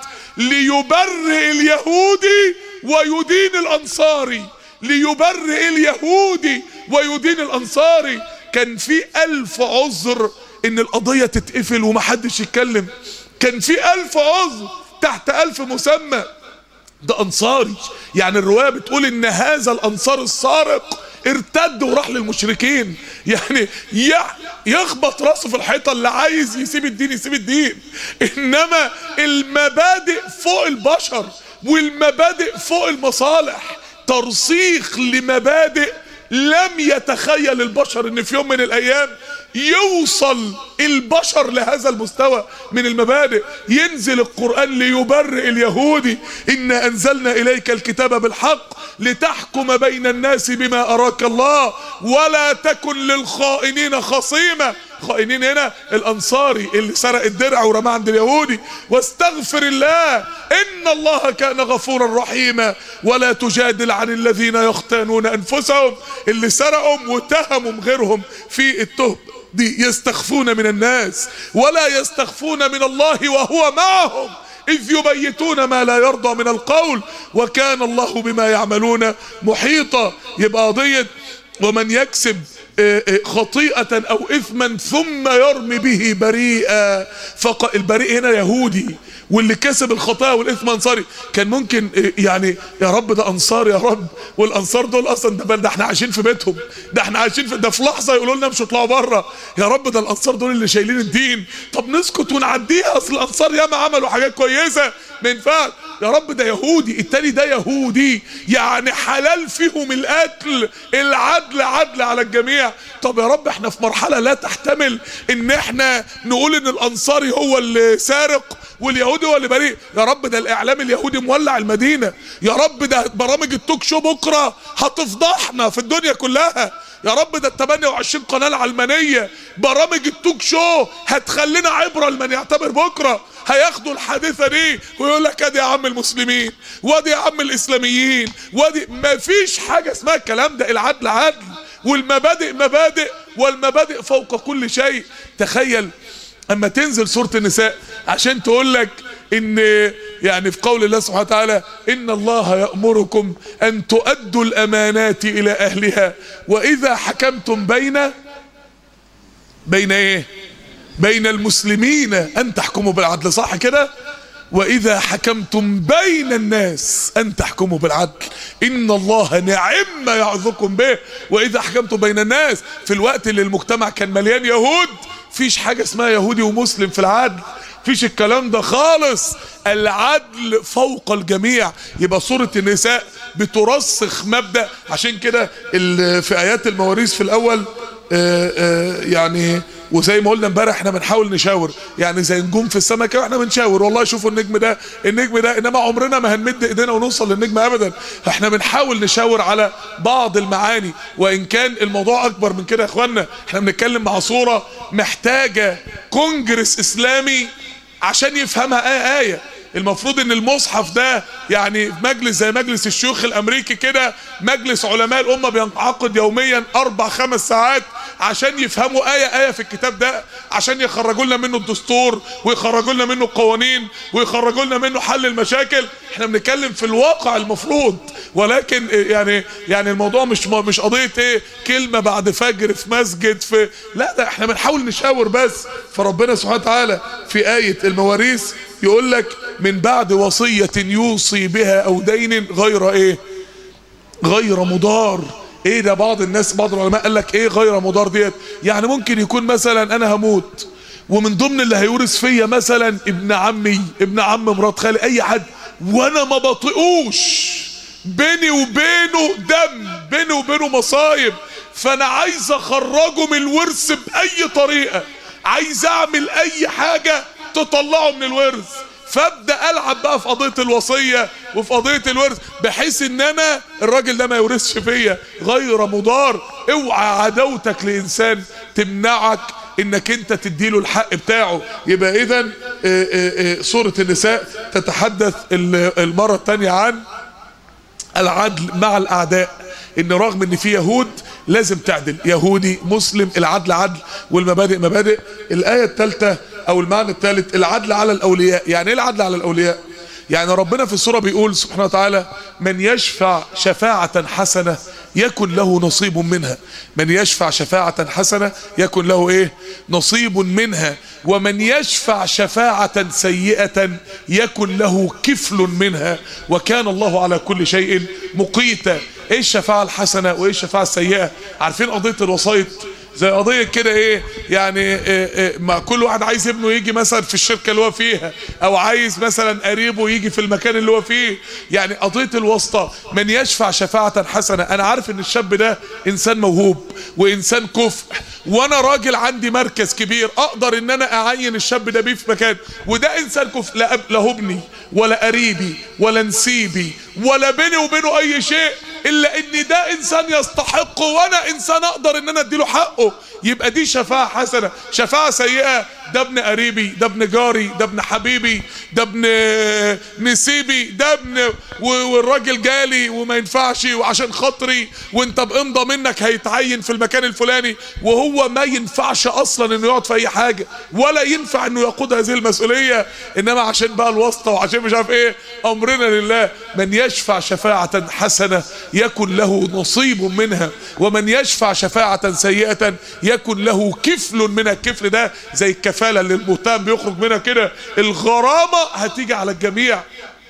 ليبرئ اليهودي ويدين الانصاري ليبرئ اليهودي ويدين الانصاري كان في الف عذر ان القضية تتقفل ومحدش يتكلم كان في الف عذر تحت الف مسمى ده انصاري يعني الرواية بتقول ان هذا الانصار السارق ارتد وراح للمشركين يعني يخبط راسه في الحيطة اللي عايز يسيب الدين يسيب الدين انما المبادئ فوق البشر والمبادئ فوق المصالح ترسيخ لمبادئ لم يتخيل البشر ان في يوم من الايام يوصل البشر لهذا المستوى من المبادئ ينزل القرآن ليبرئ اليهودي إنا أنزلنا إليك الكتاب بالحق لتحكم بين الناس بما أراك الله ولا تكن للخائنين خصيمة خائنين هنا الأنصاري اللي سرق الدرع ورماه عند اليهودي واستغفر الله إن الله كان غفورا رحيما ولا تجادل عن الذين يختانون أنفسهم اللي سرقهم واتهموا غيرهم في التهم دي يستخفون من الناس ولا يستخفون من الله وهو معهم إذ يبيتون ما لا يرضى من القول وكان الله بما يعملون محيطا يبقى قضية ومن يكسب خطيئة أو إثما ثم يرمي به بريئا فق البريء هنا يهودي واللي كسب الخطايا والاثم انصاري كان ممكن يعني يا رب ده انصار يا رب والانصار دول اصلا ده, ده احنا عايشين في بيتهم ده احنا عايشين في ده في لحظه يقولوا لنا مش اطلعوا بره يا رب ده الانصار دول اللي شايلين الدين طب نسكت ونعديها اصل الانصار ياما عملوا حاجات كويسه ما ينفعش يا رب ده يهودي التاني ده يهودي يعني حلال فيهم القتل العدل عدل على الجميع طب يا رب احنا في مرحله لا تحتمل ان احنا نقول ان الانصاري هو اللي سارق واليهودي هو اللي بريء يا رب ده الاعلام اليهودي مولع المدينه يا رب ده برامج التوك شو بكره هتفضحنا في الدنيا كلها يا رب ده ال 28 قناه العلمانيه برامج التوك شو هتخلينا عبره لمن يعتبر بكره هياخدوا الحادثه دي ويقول لك ادي يا عم المسلمين وادي يا عم الاسلاميين وادي ما فيش حاجه اسمها الكلام ده العدل عدل والمبادئ مبادئ والمبادئ فوق كل شيء تخيل اما تنزل سوره النساء عشان تقول لك ان يعني في قول الله سبحانه وتعالى ان الله يأمركم ان تؤدوا الامانات الى اهلها واذا حكمتم بين بين ايه بين المسلمين ان تحكموا بالعدل صح كده واذا حكمتم بين الناس ان تحكموا بالعدل ان الله نعم ما يعظكم به واذا حكمتم بين الناس في الوقت اللي المجتمع كان مليان يهود فيش حاجة اسمها يهودي ومسلم في العدل مفيش الكلام ده خالص العدل فوق الجميع يبقى سورة النساء بترسخ مبدأ عشان كده ال- في آيات المواريث في الأول آه، آه، يعني وزي ما قلنا امبارح احنا بنحاول نشاور يعني زي نجوم في السماء كده واحنا بنشاور والله شوفوا النجم ده النجم ده انما عمرنا ما هنمد ايدينا ونوصل للنجم ابدا احنا بنحاول نشاور على بعض المعاني وان كان الموضوع اكبر من كده يا اخوانا احنا بنتكلم مع صورة محتاجة كونجرس اسلامي عشان يفهمها آية آية المفروض ان المصحف ده يعني مجلس زي مجلس الشيوخ الامريكي كده مجلس علماء الامه بينعقد يوميا اربع خمس ساعات عشان يفهموا ايه ايه في الكتاب ده عشان يخرجوا لنا منه الدستور ويخرجوا لنا منه القوانين ويخرجوا لنا منه حل المشاكل احنا بنتكلم في الواقع المفروض ولكن يعني يعني الموضوع مش مش قضيه ايه كلمه بعد فجر في مسجد في لا ده احنا بنحاول نشاور بس فربنا سبحانه وتعالى في ايه المواريث يقول لك من بعد وصية يوصي بها او دين غير ايه غير مضار ايه ده بعض الناس بعض العلماء قال لك ايه غير مضار ديت يعني ممكن يكون مثلا انا هموت ومن ضمن اللي هيورث فيا مثلا ابن عمي ابن عم مرات خالي اي حد وانا ما بطيقوش بيني وبينه دم بيني وبينه مصايب فانا عايز اخرجه من الورث باي طريقه عايز اعمل اي حاجه تطلعه من الورث فابدا العب بقى في قضيه الوصيه وفي قضيه الورث بحيث ان انا الراجل ده ما يورثش فيا غير مضار اوعى عداوتك لانسان تمنعك انك انت تديله الحق بتاعه يبقى اذا سوره النساء تتحدث المره الثانيه عن العدل مع الاعداء ان رغم ان في يهود لازم تعدل يهودي مسلم العدل عدل والمبادئ مبادئ الايه الثالثه او المعنى الثالث العدل على الاولياء يعني ايه العدل على الاولياء يعني ربنا في السوره بيقول سبحانه وتعالى من يشفع شفاعه حسنه يكن له نصيب منها من يشفع شفاعة حسنة يكن له ايه نصيب منها ومن يشفع شفاعة سيئة يكن له كفل منها وكان الله على كل شيء مقيتا ايه الشفاعة الحسنة وايه الشفاعة السيئة عارفين قضية الوسائط زي قضية كده ايه يعني إيه إيه ما كل واحد عايز ابنه يجي مثلا في الشركة اللي هو فيها او عايز مثلا قريبه يجي في المكان اللي هو فيه يعني قضية الواسطة من يشفع شفاعة حسنة انا عارف ان الشاب ده انسان موهوب وانسان كفء وانا راجل عندي مركز كبير اقدر ان انا اعين الشاب ده بيه في مكان وده انسان كفء لا أب لا ابني ولا قريبي ولا نسيبي ولا بيني وبينه اي شيء الا ان ده انسان يستحقه وانا انسان اقدر ان انا اديله حقه يبقى دي شفاعة حسنة شفاعة سيئة ده ابن قريبي ده ابن جاري ده ابن حبيبي ده ابن نسيبي ده ابن والراجل جالي وما ينفعش وعشان خاطري وانت بامضى منك هيتعين في المكان الفلاني وهو ما ينفعش اصلا انه يقعد في اي حاجة ولا ينفع انه يقود هذه المسؤولية انما عشان بقى الواسطة وعشان مش عارف ايه امرنا لله من يشفع شفاعة حسنة يكن له نصيب منها ومن يشفع شفاعة سيئة يكن له كفل من الكفل ده زي الكفالة اللي المتهم بيخرج منها كده الغرامة هتيجي على الجميع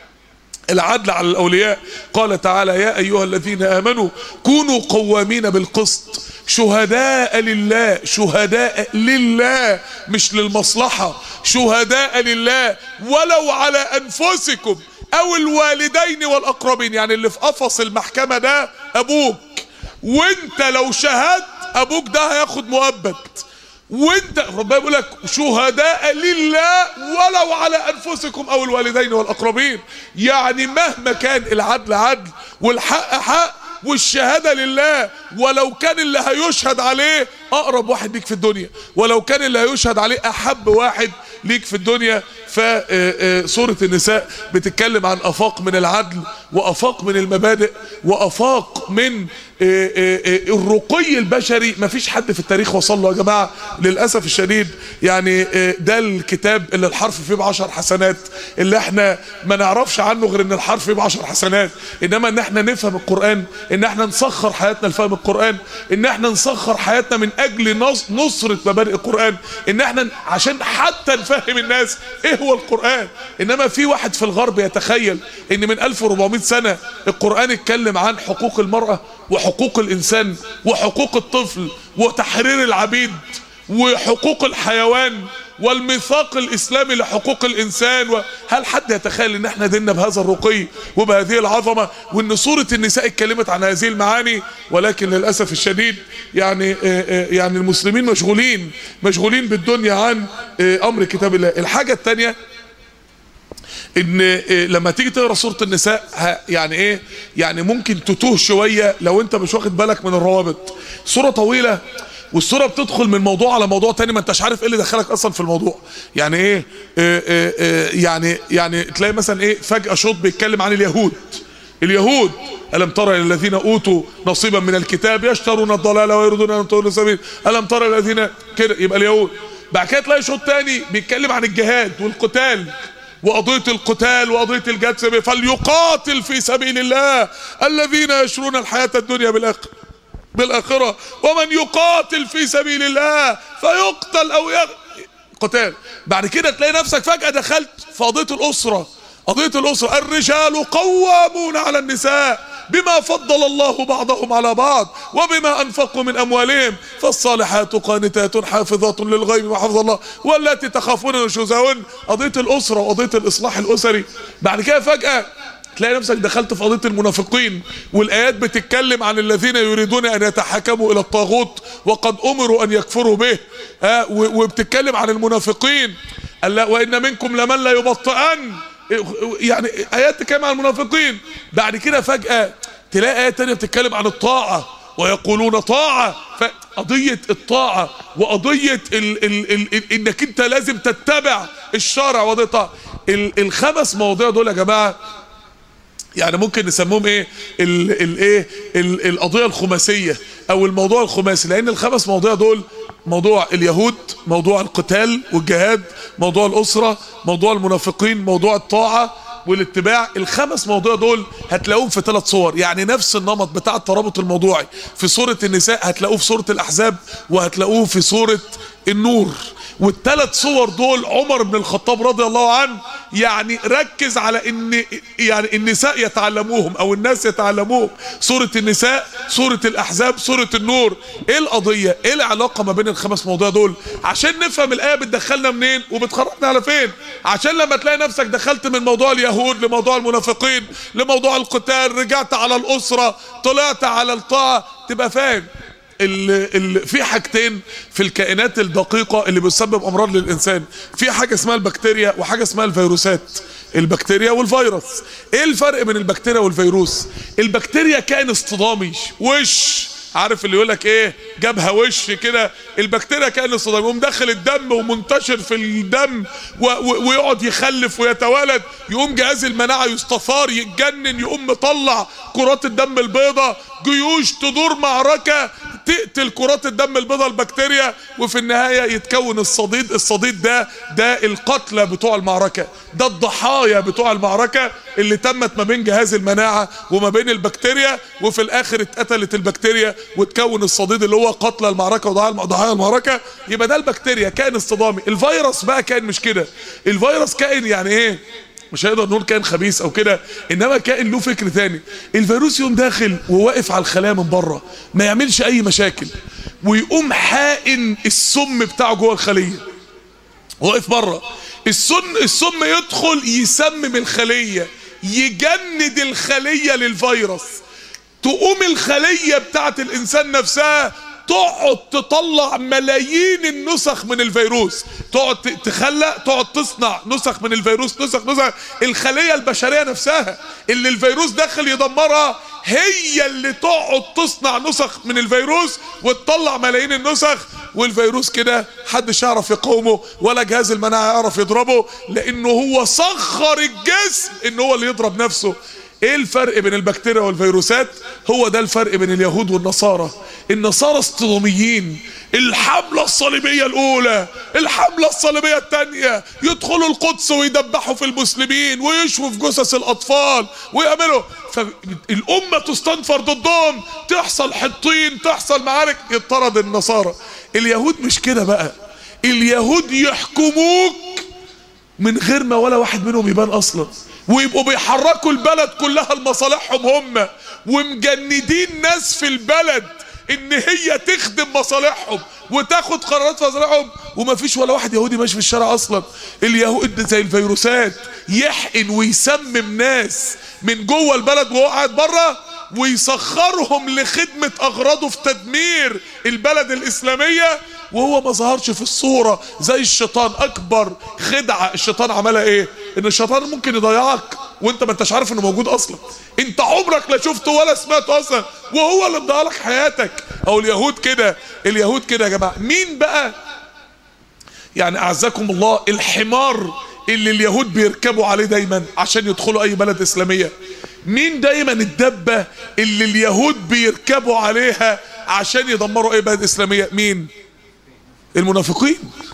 العدل على الأولياء قال تعالى يا أيها الذين آمنوا كونوا قوامين بالقسط شهداء لله شهداء لله مش للمصلحة شهداء لله ولو على أنفسكم أو الوالدين والأقربين يعني اللي في قفص المحكمة ده أبوك وانت لو شهدت أبوك ده هياخد مؤبد وانت ربنا بيقول لك شهداء لله ولو على انفسكم او الوالدين والاقربين يعني مهما كان العدل عدل والحق حق والشهادة لله ولو كان اللي هيشهد عليه اقرب واحد ليك في الدنيا ولو كان اللي هيشهد عليه احب واحد ليك في الدنيا فسورة النساء بتتكلم عن افاق من العدل وافاق من المبادئ وافاق من الرقي البشري مفيش حد في التاريخ وصل له يا جماعة للأسف الشديد يعني ده الكتاب اللي الحرف فيه بعشر حسنات اللي احنا ما نعرفش عنه غير ان الحرف فيه بعشر حسنات انما ان احنا نفهم القرآن ان احنا نسخر حياتنا لفهم القرآن ان احنا نسخر حياتنا من اجل نصرة مبادئ القرآن ان احنا عشان حتى نفهم الناس ايه هو القرآن انما في واحد في الغرب يتخيل ان من 1400 سنة القرآن اتكلم عن حقوق المرأة وحقوق الانسان وحقوق الطفل وتحرير العبيد وحقوق الحيوان والميثاق الاسلامي لحقوق الانسان و... هل حد يتخيل ان احنا ديننا بهذا الرقي وبهذه العظمه وان سوره النساء اتكلمت عن هذه المعاني ولكن للاسف الشديد يعني يعني المسلمين مشغولين مشغولين بالدنيا عن امر كتاب الله الحاجه الثانيه ان لما تيجي تقرا سوره النساء يعني ايه يعني ممكن تتوه شويه لو انت مش واخد بالك من الروابط سوره طويله والسوره بتدخل من موضوع على موضوع تاني ما انتش عارف ايه اللي دخلك اصلا في الموضوع يعني ايه, إيه, إيه, إيه يعني يعني تلاقي مثلا ايه فجاه شوط بيتكلم عن اليهود اليهود ألم ترى إلى الذين أوتوا نصيبا من الكتاب يشترون الضلالة ويريدون أن تضلوا السبيل ألم ترى الذين كده يبقى اليهود بعد كده تلاقي شوط تاني بيتكلم عن الجهاد والقتال وقضية القتال وقضية الجهاد فليقاتل في سبيل الله الذين يشرون الحياة الدنيا بالآخرة بالآخرة ومن يقاتل في سبيل الله فيقتل أو يغ... قتال بعد كده تلاقي نفسك فجأة دخلت في قضية الأسرة قضية الأسرة الرجال قوامون على النساء بما فضل الله بعضهم على بعض وبما أنفقوا من أموالهم فالصالحات قانتات حافظات للغيب ما حفظ الله والتي تخافون نشوزهن قضية الأسرة وقضية الإصلاح الأسري بعد كده فجأة تلاقي نفسك دخلت في قضيه المنافقين والايات بتتكلم عن الذين يريدون ان يتحكموا الى الطاغوت وقد امروا ان يكفروا به ها وبتتكلم عن المنافقين ألا وان منكم لمن لا يبطئن يعني ايات تتكلم عن المنافقين بعد كده فجاه تلاقي ايات تانية بتتكلم عن الطاعه ويقولون طاعه فقضيه الطاعه وقضيه ال ال ال ال انك انت لازم تتبع الشرع وقضيه الطاعه الخمس مواضيع دول يا جماعه يعني ممكن نسموهم ايه الايه القضيه الخماسيه او الموضوع الخماسي لان الخمس مواضيع دول موضوع اليهود موضوع القتال والجهاد موضوع الاسره موضوع المنافقين موضوع الطاعه والاتباع الخمس مواضيع دول هتلاقوهم في ثلاث صور يعني نفس النمط بتاع الترابط الموضوعي في سوره النساء هتلاقوه في سوره الاحزاب وهتلاقوه في سوره النور والثلاث صور دول عمر بن الخطاب رضي الله عنه يعني ركز على ان يعني النساء يتعلموهم او الناس يتعلموهم سورة النساء سورة الاحزاب سورة النور ايه القضية ايه العلاقة ما بين الخمس مواضيع دول عشان نفهم الايه بتدخلنا منين وبتخرجنا على فين عشان لما تلاقي نفسك دخلت من موضوع اليهود لموضوع المنافقين لموضوع القتال رجعت على الاسرة طلعت على الطاعة تبقى فاهم ال ال في حاجتين في الكائنات الدقيقة اللي بتسبب أمراض للإنسان في حاجة اسمها البكتيريا وحاجة اسمها الفيروسات البكتيريا والفيروس ايه الفرق بين البكتيريا والفيروس البكتيريا كائن اصطدامي وش عارف اللي يقولك ايه جابها وش كده البكتيريا كائن اصطدامي يقوم داخل الدم ومنتشر في الدم و و ويقعد يخلف ويتولد يقوم جهاز المناعه يستثار يتجنن يقوم مطلع كرات الدم البيضاء جيوش تدور معركه تقتل كرات الدم البيضاء البكتيريا وفي النهايه يتكون الصديد الصديد ده ده القتلى بتوع المعركه ده الضحايا بتوع المعركه اللي تمت ما بين جهاز المناعه وما بين البكتيريا وفي الاخر اتقتلت البكتيريا وتكون الصديد اللي هو قتلى المعركه وضحايا المعركه يبقى ده البكتيريا كائن اصطدامي الفيروس بقى كائن مش كده الفيروس كائن يعني ايه مش هيقدر نقول كائن خبيث او كده انما كائن له فكر تاني الفيروس يقوم داخل وواقف على الخلايا من بره ما يعملش اي مشاكل ويقوم حائن السم بتاعه جوه الخليه واقف بره السم السم يدخل يسمم الخليه يجند الخليه للفيروس تقوم الخليه بتاعت الانسان نفسها تقعد تطلع ملايين النسخ من الفيروس تقعد تخلق تقعد تصنع نسخ من الفيروس نسخ نسخ الخليه البشريه نفسها اللي الفيروس داخل يدمرها هي اللي تقعد تصنع نسخ من الفيروس وتطلع ملايين النسخ والفيروس كده محدش يعرف يقاومه ولا جهاز المناعه يعرف يضربه لانه هو سخر الجسم ان هو اللي يضرب نفسه ايه الفرق بين البكتيريا والفيروسات هو ده الفرق بين اليهود والنصارى النصارى اصطداميين الحملة الصليبية الاولى الحملة الصليبية الثانية يدخلوا القدس ويدبحوا في المسلمين ويشووا في جثث الاطفال ويعملوا فالامة تستنفر ضدهم تحصل حطين تحصل معارك يطرد النصارى اليهود مش كده بقى اليهود يحكموك من غير ما ولا واحد منهم يبان اصلا ويبقوا بيحركوا البلد كلها لمصالحهم هم ومجندين ناس في البلد ان هي تخدم مصالحهم وتاخد قرارات في مصالحهم ومفيش ولا واحد يهودي ماشي في الشارع اصلا اليهود زي الفيروسات يحقن ويسمم ناس من جوه البلد وهو قاعد بره ويسخرهم لخدمة أغراضه في تدمير البلد الإسلامية وهو ما ظهرش في الصورة زي الشيطان أكبر خدعة الشيطان عملها إيه؟ إن الشيطان ممكن يضيعك وأنت ما أنتش عارف إنه موجود أصلا أنت عمرك لا شفته ولا سمعته أصلا وهو اللي مضيع لك حياتك أو اليهود كده اليهود كده يا جماعة مين بقى يعني أعزكم الله الحمار اللي اليهود بيركبوا عليه دايما عشان يدخلوا أي بلد إسلامية مين دايما الدبة اللي اليهود بيركبوا عليها عشان يدمروا اي بلد اسلامية مين المنافقين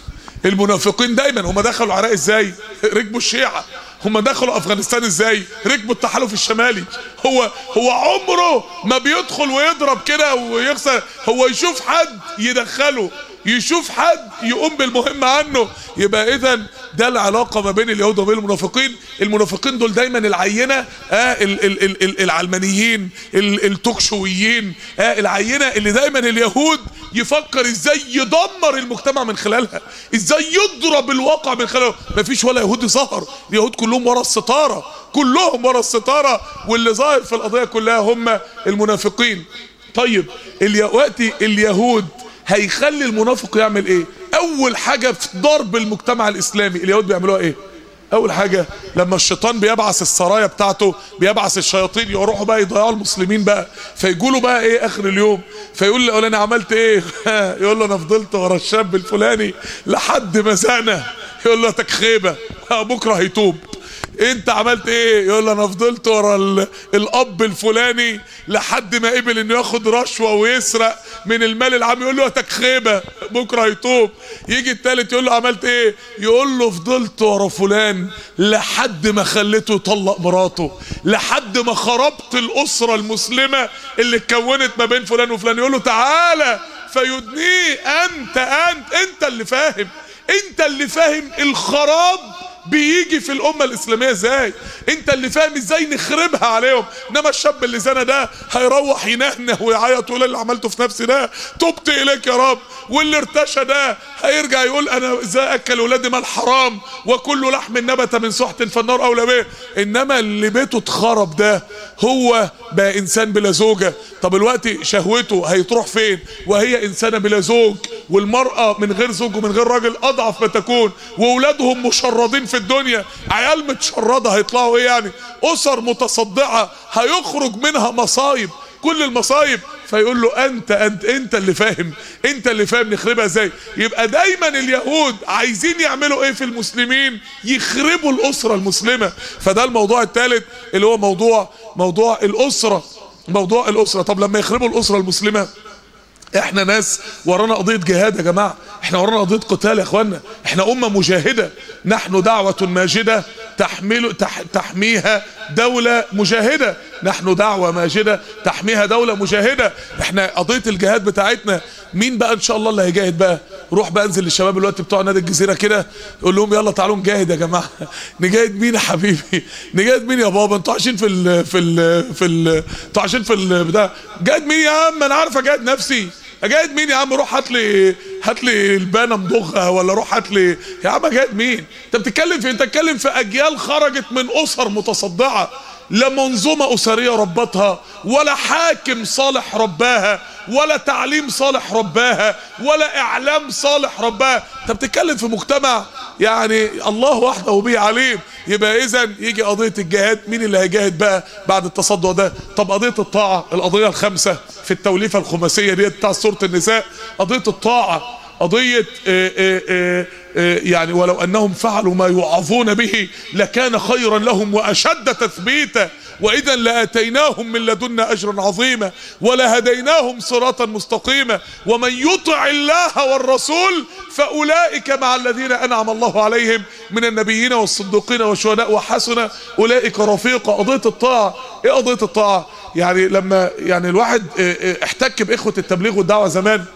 المنافقين دايما هم دخلوا العراق ازاي ركبوا الشيعة هم دخلوا افغانستان ازاي ركبوا التحالف الشمالي هو هو عمره ما بيدخل ويضرب كده ويخسر هو يشوف حد يدخله يشوف حد يقوم بالمهمة عنه يبقى اذا ده العلاقة ما بين اليهود وبين المنافقين المنافقين دول دايما العينة آه ال ال ال ال العلمانيين ال التوكشويين آه العينة اللي دايما اليهود يفكر ازاي يدمر المجتمع من خلالها ازاي يضرب الواقع من خلاله مفيش ولا يهودي ظهر اليهود كلهم ورا الستارة كلهم ورا الستارة واللي ظاهر في القضية كلها هم المنافقين طيب الوقت اليهود هيخلي المنافق يعمل ايه اول حاجة في ضرب المجتمع الاسلامي اليهود بيعملوها ايه اول حاجة لما الشيطان بيبعث السرايا بتاعته بيبعث الشياطين يروحوا بقى يضيعوا المسلمين بقى فيقولوا بقى ايه اخر اليوم فيقول له انا عملت ايه يقول له انا فضلت ورا الشاب الفلاني لحد ما زانا يقول له تكخيبة بكرة هيتوب انت عملت ايه يقول له انا فضلت ورا الاب الفلاني لحد ما قبل انه ياخد رشوه ويسرق من المال العام يقول له تكخيبه بكره هيتوب يجي التالت يقول له عملت ايه يقول له فضلت ورا فلان لحد ما خليته يطلق مراته لحد ما خربت الاسره المسلمه اللي اتكونت ما بين فلان وفلان يقول له تعالى فيدنيه انت انت انت اللي فاهم انت اللي فاهم الخراب بيجي في الامه الاسلاميه ازاي انت اللي فاهم ازاي نخربها عليهم انما الشاب اللي زنا ده هيروح ينهنه ويعيط ويقول اللي عملته في نفسي ده تبت اليك يا رب واللي ارتشى ده هيرجع يقول انا ازاي اكل ولادي مال حرام وكل لحم نبت من سحت فالنار اولى به انما اللي بيته اتخرب ده هو بقى انسان بلا زوجه طب الوقت شهوته هيتروح فين وهي انسانه بلا زوج والمراه من غير زوج ومن غير راجل اضعف ما تكون واولادهم مشردين في الدنيا عيال متشرده هيطلعوا ايه يعني اسر متصدعه هيخرج منها مصايب كل المصايب فيقول له انت انت انت اللي فاهم انت اللي فاهم نخربها ازاي يبقى دايما اليهود عايزين يعملوا ايه في المسلمين يخربوا الاسره المسلمه فده الموضوع الثالث اللي هو موضوع موضوع الاسره موضوع الاسره طب لما يخربوا الاسره المسلمه احنا ناس ورانا قضية جهاد يا جماعة احنا ورانا قضية قتال يا اخوانا احنا امة مجاهدة نحن دعوة ماجدة تحمل تح تحميها دولة مجاهدة نحن دعوة ماجدة تحميها دولة مجاهدة احنا قضية الجهاد بتاعتنا مين بقى ان شاء الله اللي هيجاهد بقى روح بقى انزل للشباب الوقت بتوع نادي الجزيرة كده قول لهم يلا تعالوا نجاهد يا جماعة نجاهد مين يا حبيبي نجاهد مين يا بابا انتوا عايشين في ال في ال في ال انتوا عايشين في ال بتاع جاهد مين يا عم انا عارف اجاهد نفسي اجاهد مين يا عم روح هات لي هات لي البانه مضغه ولا روح هات لي يا عم اجاهد مين انت بتتكلم في انت بتتكلم في اجيال خرجت من اسر متصدعه لا منظومه اسريه ربتها ولا حاكم صالح رباها ولا تعليم صالح رباها ولا اعلام صالح رباها انت بتتكلم في مجتمع يعني الله وحده به عليم يبقى اذا يجي قضيه الجهاد مين اللي هيجاهد بقى بعد التصدع ده طب قضيه الطاعه القضيه الخامسه في التوليفه الخماسيه دي بتاع سوره النساء قضيه الطاعه قضية آآ آآ آآ يعني ولو أنهم فعلوا ما يوعظون به لكان خيرا لهم وأشد تثبيتا وإذا لآتيناهم من لدنا أجرا عظيما ولهديناهم صراطا مستقيما ومن يطع الله والرسول فأولئك مع الذين أنعم الله عليهم من النبيين والصديقين والشهداء وحسن أولئك رفيقا قضية الطاعة إيه قضية الطاعة يعني لما يعني الواحد احتك بإخوة التبليغ والدعوة زمان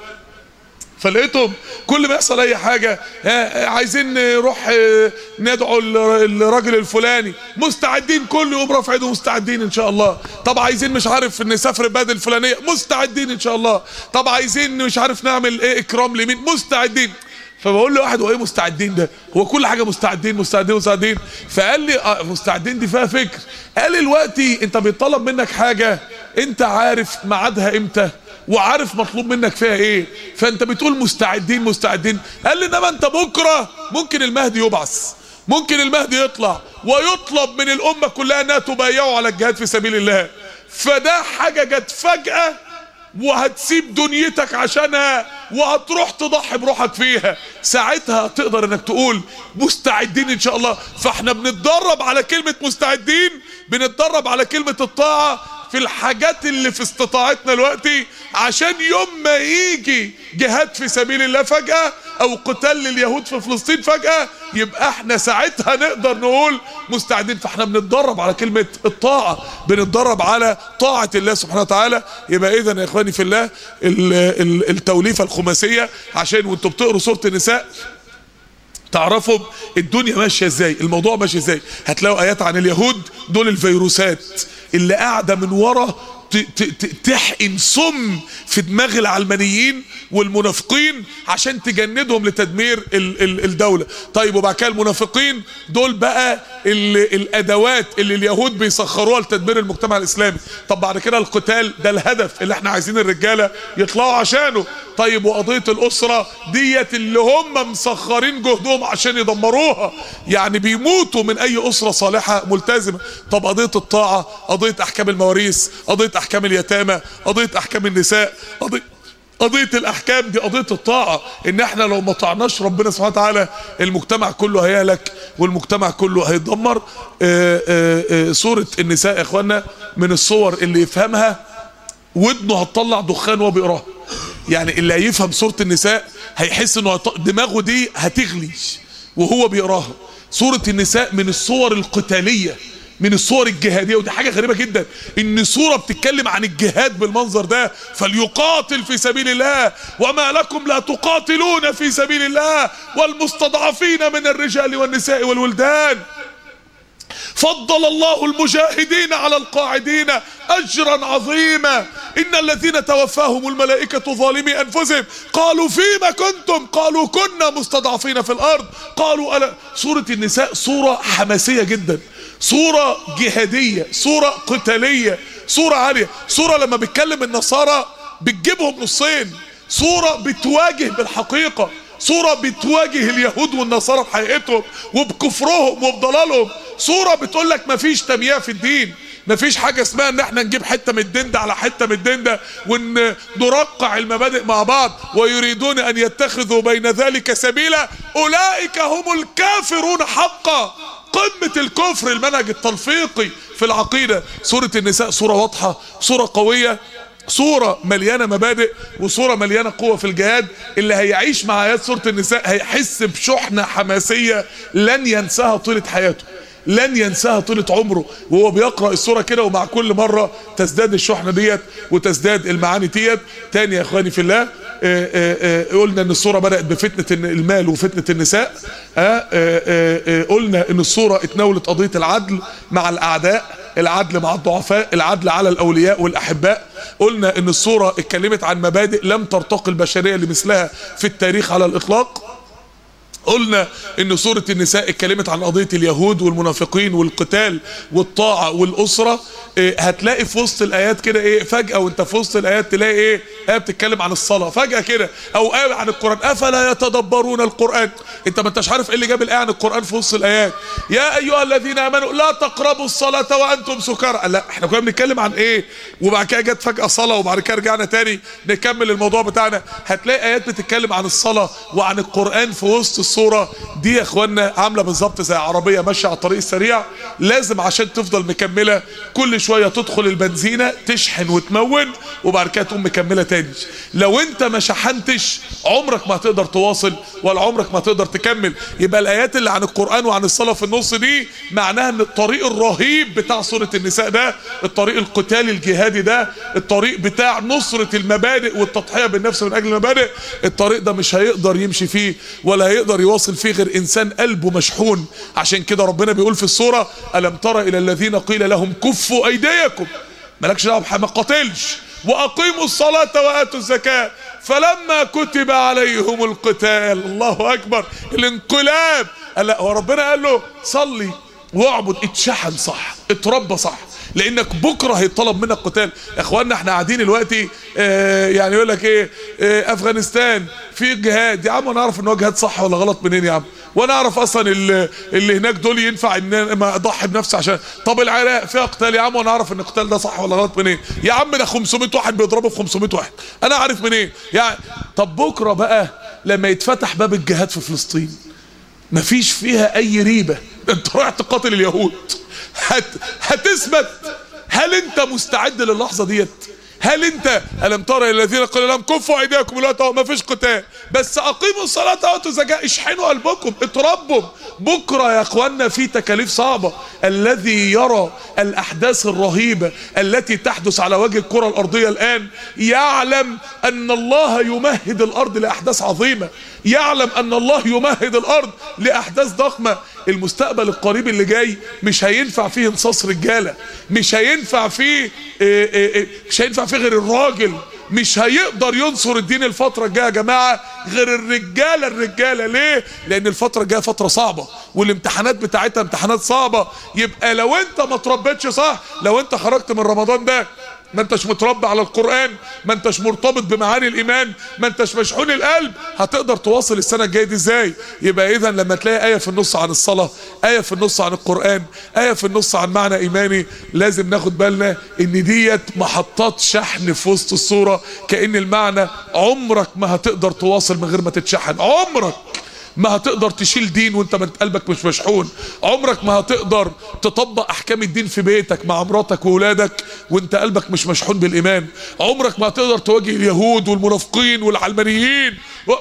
فلقيتهم كل ما يحصل اي حاجة عايزين نروح ندعو الراجل الفلاني مستعدين كل يوم رفع ايده مستعدين ان شاء الله طب عايزين مش عارف نسافر البلد الفلانية مستعدين ان شاء الله طب عايزين مش عارف نعمل ايه اكرام لمين مستعدين فبقول له واحد هو ايه مستعدين ده هو كل حاجه مستعدين مستعدين مستعدين فقال لي آه مستعدين دي فيها فكر قال لي دلوقتي انت بيطلب منك حاجه انت عارف ميعادها امتى وعارف مطلوب منك فيها ايه فانت بتقول مستعدين مستعدين قال لي انما انت بكره ممكن المهدي يبعث ممكن المهدي يطلع ويطلب من الامه كلها انها تبايعوا على الجهاد في سبيل الله فده حاجه جت فجاه وهتسيب دنيتك عشانها وهتروح تضحي بروحك فيها ساعتها تقدر انك تقول مستعدين ان شاء الله فاحنا بنتدرب على كلمة مستعدين بنتدرب على كلمة الطاعة في الحاجات اللي في استطاعتنا دلوقتي عشان يوم ما يجي جهاد في سبيل الله فجأة او قتال لليهود في فلسطين فجأة يبقى احنا ساعتها نقدر نقول مستعدين فاحنا بنتدرب على كلمة الطاعة بنتدرب على طاعة الله سبحانه وتعالى يبقى اذا يا اخواني في الله التوليفة الخماسية عشان وانتوا بتقروا سورة النساء تعرفوا الدنيا ماشيه ازاي الموضوع ماشي ازاي هتلاقوا ايات عن اليهود دول الفيروسات اللي قاعده من ورا تحقن سم في دماغ العلمانيين والمنافقين عشان تجندهم لتدمير ال ال الدولة طيب وبعد كده المنافقين دول بقى ال الادوات اللي اليهود بيسخروها لتدمير المجتمع الاسلامي طب بعد كده القتال ده الهدف اللي احنا عايزين الرجالة يطلعوا عشانه طيب وقضية الاسرة ديت اللي هم مسخرين جهدهم عشان يدمروها يعني بيموتوا من اي اسرة صالحة ملتزمة طب قضية الطاعة قضية احكام المواريث قضية احكام اليتامى قضية احكام النساء قضية قضية الأحكام دي قضية الطاعة إن إحنا لو ما طعناش ربنا سبحانه وتعالى المجتمع كله هيهلك والمجتمع كله هيتدمر آآ آآ سورة النساء يا إخوانا من الصور اللي يفهمها ودنه هتطلع دخان وهو بيقراها يعني اللي هيفهم سورة النساء هيحس إنه دماغه دي هتغلي وهو بيقراها سورة النساء من الصور القتالية من الصور الجهادية ودي حاجة غريبة جدا ان صورة بتتكلم عن الجهاد بالمنظر ده فليقاتل في سبيل الله وما لكم لا تقاتلون في سبيل الله والمستضعفين من الرجال والنساء والولدان فضل الله المجاهدين على القاعدين اجرا عظيما ان الذين توفاهم الملائكة ظالمي انفسهم قالوا فيما كنتم قالوا كنا مستضعفين في الارض قالوا ألا سورة النساء صورة حماسية جدا صورة جهادية صورة قتالية صورة عالية صورة لما بيتكلم النصارى بتجيبهم نصين صورة بتواجه بالحقيقة صورة بتواجه اليهود والنصارى بحقيقتهم وبكفرهم وبضلالهم صورة بتقول لك مفيش تمييع في الدين مفيش حاجة اسمها ان احنا نجيب حتة من الدين ده على حتة من الدين ده وان نرقع المبادئ مع بعض ويريدون ان يتخذوا بين ذلك سبيلا اولئك هم الكافرون حقا قمة الكفر المنهج التلفيقي في العقيدة سورة النساء سورة واضحة سورة قوية صورة مليانة مبادئ وصورة مليانة قوة في الجهاد اللي هيعيش مع آيات سورة النساء هيحس بشحنة حماسية لن ينساها طيلة حياته لن ينساها طيلة عمره وهو بيقرأ السورة كده ومع كل مرة تزداد الشحنة ديت وتزداد المعاني ديت تاني يا اخواني في الله آآ آآ قلنا ان الصورة بدأت بفتنة المال وفتنة النساء آآ قلنا ان الصورة اتناولت قضية العدل مع الاعداء العدل مع الضعفاء العدل على الاولياء والاحباء قلنا ان الصورة اتكلمت عن مبادئ لم ترتقي البشرية لمثلها في التاريخ على الاطلاق قلنا ان سورة النساء اتكلمت عن قضية اليهود والمنافقين والقتال والطاعة والاسرة إيه هتلاقي في وسط الايات كده ايه فجأة وانت في وسط الايات تلاقي ايه ايه بتتكلم عن الصلاة فجأة كده او ايه عن القرآن افلا يتدبرون القرآن انت ما انتش عارف ايه اللي جاب الايه عن القرآن في وسط الايات يا ايها الذين امنوا لا تقربوا الصلاة وانتم سكارى لا احنا كنا بنتكلم عن ايه وبعد كده جت فجأة صلاة وبعد كده رجعنا تاني نكمل الموضوع بتاعنا هتلاقي ايات بتتكلم عن الصلاة وعن القرآن في وسط الصورة دي يا اخوانا عاملة بالظبط زي عربية ماشية على الطريق السريع لازم عشان تفضل مكملة كل شوية تدخل البنزينة تشحن وتمون وبعد كده تقوم مكملة تاني لو انت ما شحنتش عمرك ما هتقدر تواصل ولا عمرك ما تقدر تكمل يبقى الايات اللي عن القرآن وعن الصلاة في النص دي معناها ان الطريق الرهيب بتاع سورة النساء ده الطريق القتالي الجهادي ده الطريق بتاع نصرة المبادئ والتضحية بالنفس من اجل المبادئ الطريق ده مش هيقدر يمشي فيه ولا هيقدر يواصل فيه غير انسان قلبه مشحون عشان كده ربنا بيقول في السورة الم ترى الى الذين قيل لهم كفوا ايديكم مالكش دعوه ما قاتلش واقيموا الصلاه واتوا الزكاه فلما كتب عليهم القتال الله اكبر الانقلاب قال لا هو ربنا قال له صلي واعبد اتشحن صح اتربى صح لانك بكره هيطلب منك قتال يا اخوانا احنا قاعدين دلوقتي اه يعني يقول لك ايه اه افغانستان في جهاد يا عم انا اعرف ان هو جهاد صح ولا غلط منين يا عم وانا اعرف اصلا اللي, اللي هناك دول ينفع ان انا اضحي بنفسي عشان طب العراق فيها قتال يا عم وانا اعرف ان القتال ده صح ولا غلط منين يا عم ده 500 واحد بيضربوا في 500 واحد انا عارف منين يعني طب بكره بقى لما يتفتح باب الجهاد في فلسطين مفيش فيها اي ريبه انت رايح تقاتل اليهود هت هتثبت هل انت مستعد للحظه ديت هل انت الم ترى الذين قال لهم كفوا ايديكم لا ما فيش قتال بس اقيموا الصلاه واتوا الزكاه اشحنوا قلبكم اتربوا بكره يا اخوانا في تكاليف صعبه الذي يرى الاحداث الرهيبه التي تحدث على وجه الكره الارضيه الان يعلم ان الله يمهد الارض لاحداث عظيمه يعلم ان الله يمهد الارض لاحداث ضخمه المستقبل القريب اللي جاي مش هينفع فيه انصاص رجاله مش هينفع فيه إيه إيه مش هينفع فيه غير الراجل مش هيقدر ينصر الدين الفترة الجاية يا جماعة غير الرجالة الرجالة ليه؟ لأن الفترة الجاية فترة صعبة والامتحانات بتاعتها امتحانات صعبة يبقى لو أنت ما تربيتش صح لو أنت خرجت من رمضان ده ما انتش متربي على القرآن ما انتش مرتبط بمعاني الإيمان ما انتش مشحون القلب هتقدر تواصل السنة الجاية دي ازاي يبقى إذا لما تلاقي آية في النص عن الصلاة آية في النص عن القرآن آية في النص عن معنى إيماني لازم ناخد بالنا إن ديت محطات شحن في وسط الصورة كأن المعنى عمرك ما هتقدر تواصل من غير ما تتشحن عمرك ما هتقدر تشيل دين وانت قلبك مش مشحون عمرك ما هتقدر تطبق احكام الدين في بيتك مع مراتك واولادك وانت قلبك مش مشحون بالايمان عمرك ما هتقدر تواجه اليهود والمنافقين والعلمانيين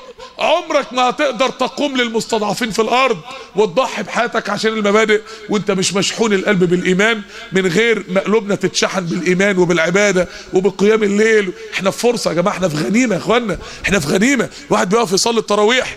عمرك ما هتقدر تقوم للمستضعفين في الارض وتضحي بحياتك عشان المبادئ وانت مش مشحون القلب بالايمان من غير ما قلوبنا تتشحن بالايمان وبالعباده وبقيام الليل احنا في فرصه يا جماعه احنا في غنيمه يا اخوانا احنا في غنيمه الواحد بيقف يصلي التراويح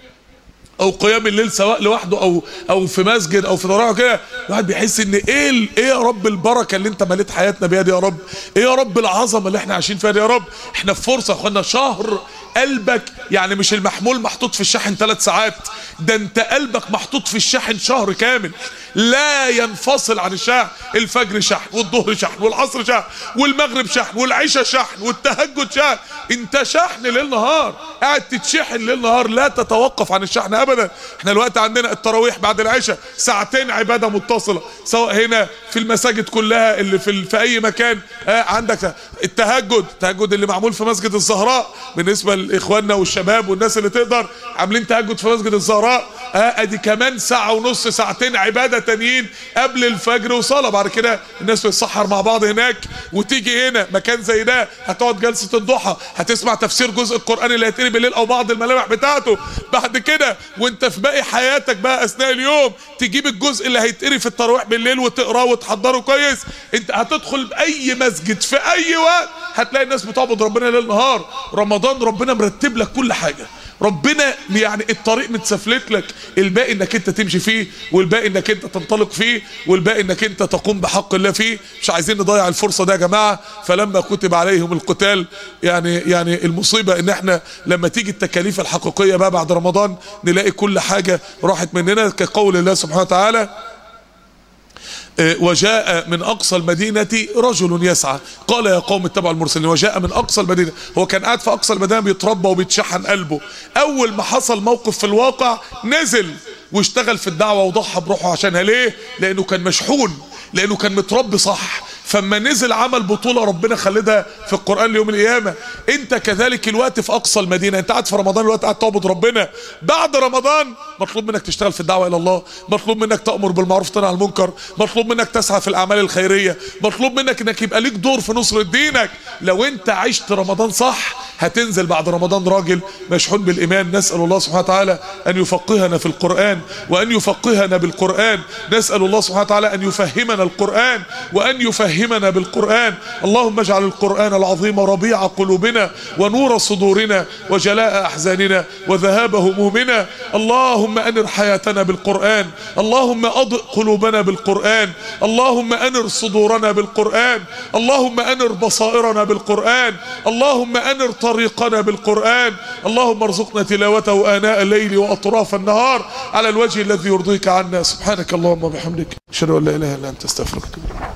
او قيام الليل سواء لوحده او او في مسجد او في تراويح كده الواحد بيحس ان ايه ال- ايه يا رب البركه اللي انت مليت حياتنا بيها دي يا رب ايه يا رب العظمه اللي احنا عايشين فيها دي يا رب احنا في فرصه يا اخوانا شهر قلبك يعني مش المحمول محطوط في الشاحن ثلاث ساعات ده انت قلبك محطوط في الشاحن شهر كامل لا ينفصل عن الشحن الفجر شحن والظهر شحن والعصر شحن والمغرب شحن والعشاء شحن والتهجد شحن انت شحن ليل نهار قاعد تتشحن ليل نهار لا تتوقف عن الشحن ابدا احنا الوقت عندنا التراويح بعد العشاء ساعتين عباده متصله سواء هنا في المساجد كلها اللي في, في اي مكان آه عندك التهجد التهجد اللي معمول في مسجد الزهراء بالنسبه لاخواننا والشباب والناس اللي تقدر عاملين تهجد في مسجد الزهراء اه ادي كمان ساعه ونص ساعتين عباده تانيين قبل الفجر وصلاه بعد كده الناس تتسحر مع بعض هناك وتيجي هنا مكان زي ده هتقعد جلسه الضحى هتسمع تفسير جزء القران اللي هيتقري بالليل او بعض الملامح بتاعته بعد كده وانت في باقي حياتك بقى اثناء اليوم تجيب الجزء اللي هيتقري في التراويح بالليل وتقراه وتحضره كويس انت هتدخل باي مسجد في اي وقت هتلاقي الناس بتعبد ربنا ليل نهار رمضان ربنا مرتب لك كل حاجه ربنا يعني الطريق متسفلت لك الباقي انك انت تمشي فيه والباقي انك انت تنطلق فيه والباقي انك انت تقوم بحق الله فيه مش عايزين نضيع الفرصه دي يا جماعه فلما كتب عليهم القتال يعني يعني المصيبه ان احنا لما تيجي التكاليف الحقيقيه بقى بعد رمضان نلاقي كل حاجه راحت مننا كقول الله سبحانه وتعالى وجاء من اقصى المدينه رجل يسعى قال يا قوم اتبعوا المرسلين وجاء من اقصى المدينه هو كان قاعد في اقصى المدينه بيتربى وبيتشحن قلبه اول ما حصل موقف في الواقع نزل واشتغل في الدعوه وضحى بروحه عشانها ليه لانه كان مشحون لانه كان متربي صح فما نزل عمل بطوله ربنا خلدها في القران ليوم القيامه انت كذلك الوقت في اقصى المدينه انت قاعد في رمضان الوقت قاعد تعبد ربنا بعد رمضان مطلوب منك تشتغل في الدعوه الى الله مطلوب منك تامر بالمعروف وتنهى عن المنكر مطلوب منك تسعى في الاعمال الخيريه مطلوب منك انك يبقى ليك دور في نصر دينك لو انت عشت رمضان صح هتنزل بعد رمضان راجل مشحون بالايمان نسال الله سبحانه وتعالى ان يفقهنا في القران وان يفقهنا بالقران نسال الله سبحانه وتعالى ان يفهمنا القران وان يفهمنا بالقران اللهم اجعل القران العظيم ربيع قلوبنا ونور صدورنا وجلاء احزاننا وذهاب همومنا اللهم انر حياتنا بالقران اللهم اضئ قلوبنا بالقران اللهم انر صدورنا بالقران اللهم انر بصائرنا بالقران اللهم انر طريقنا بالقران اللهم ارزقنا تلاوته اناء الليل واطراف النهار على الوجه الذي يرضيك عنا سبحانك اللهم وبحمدك اشهد ان لا اله الا انت استغفرك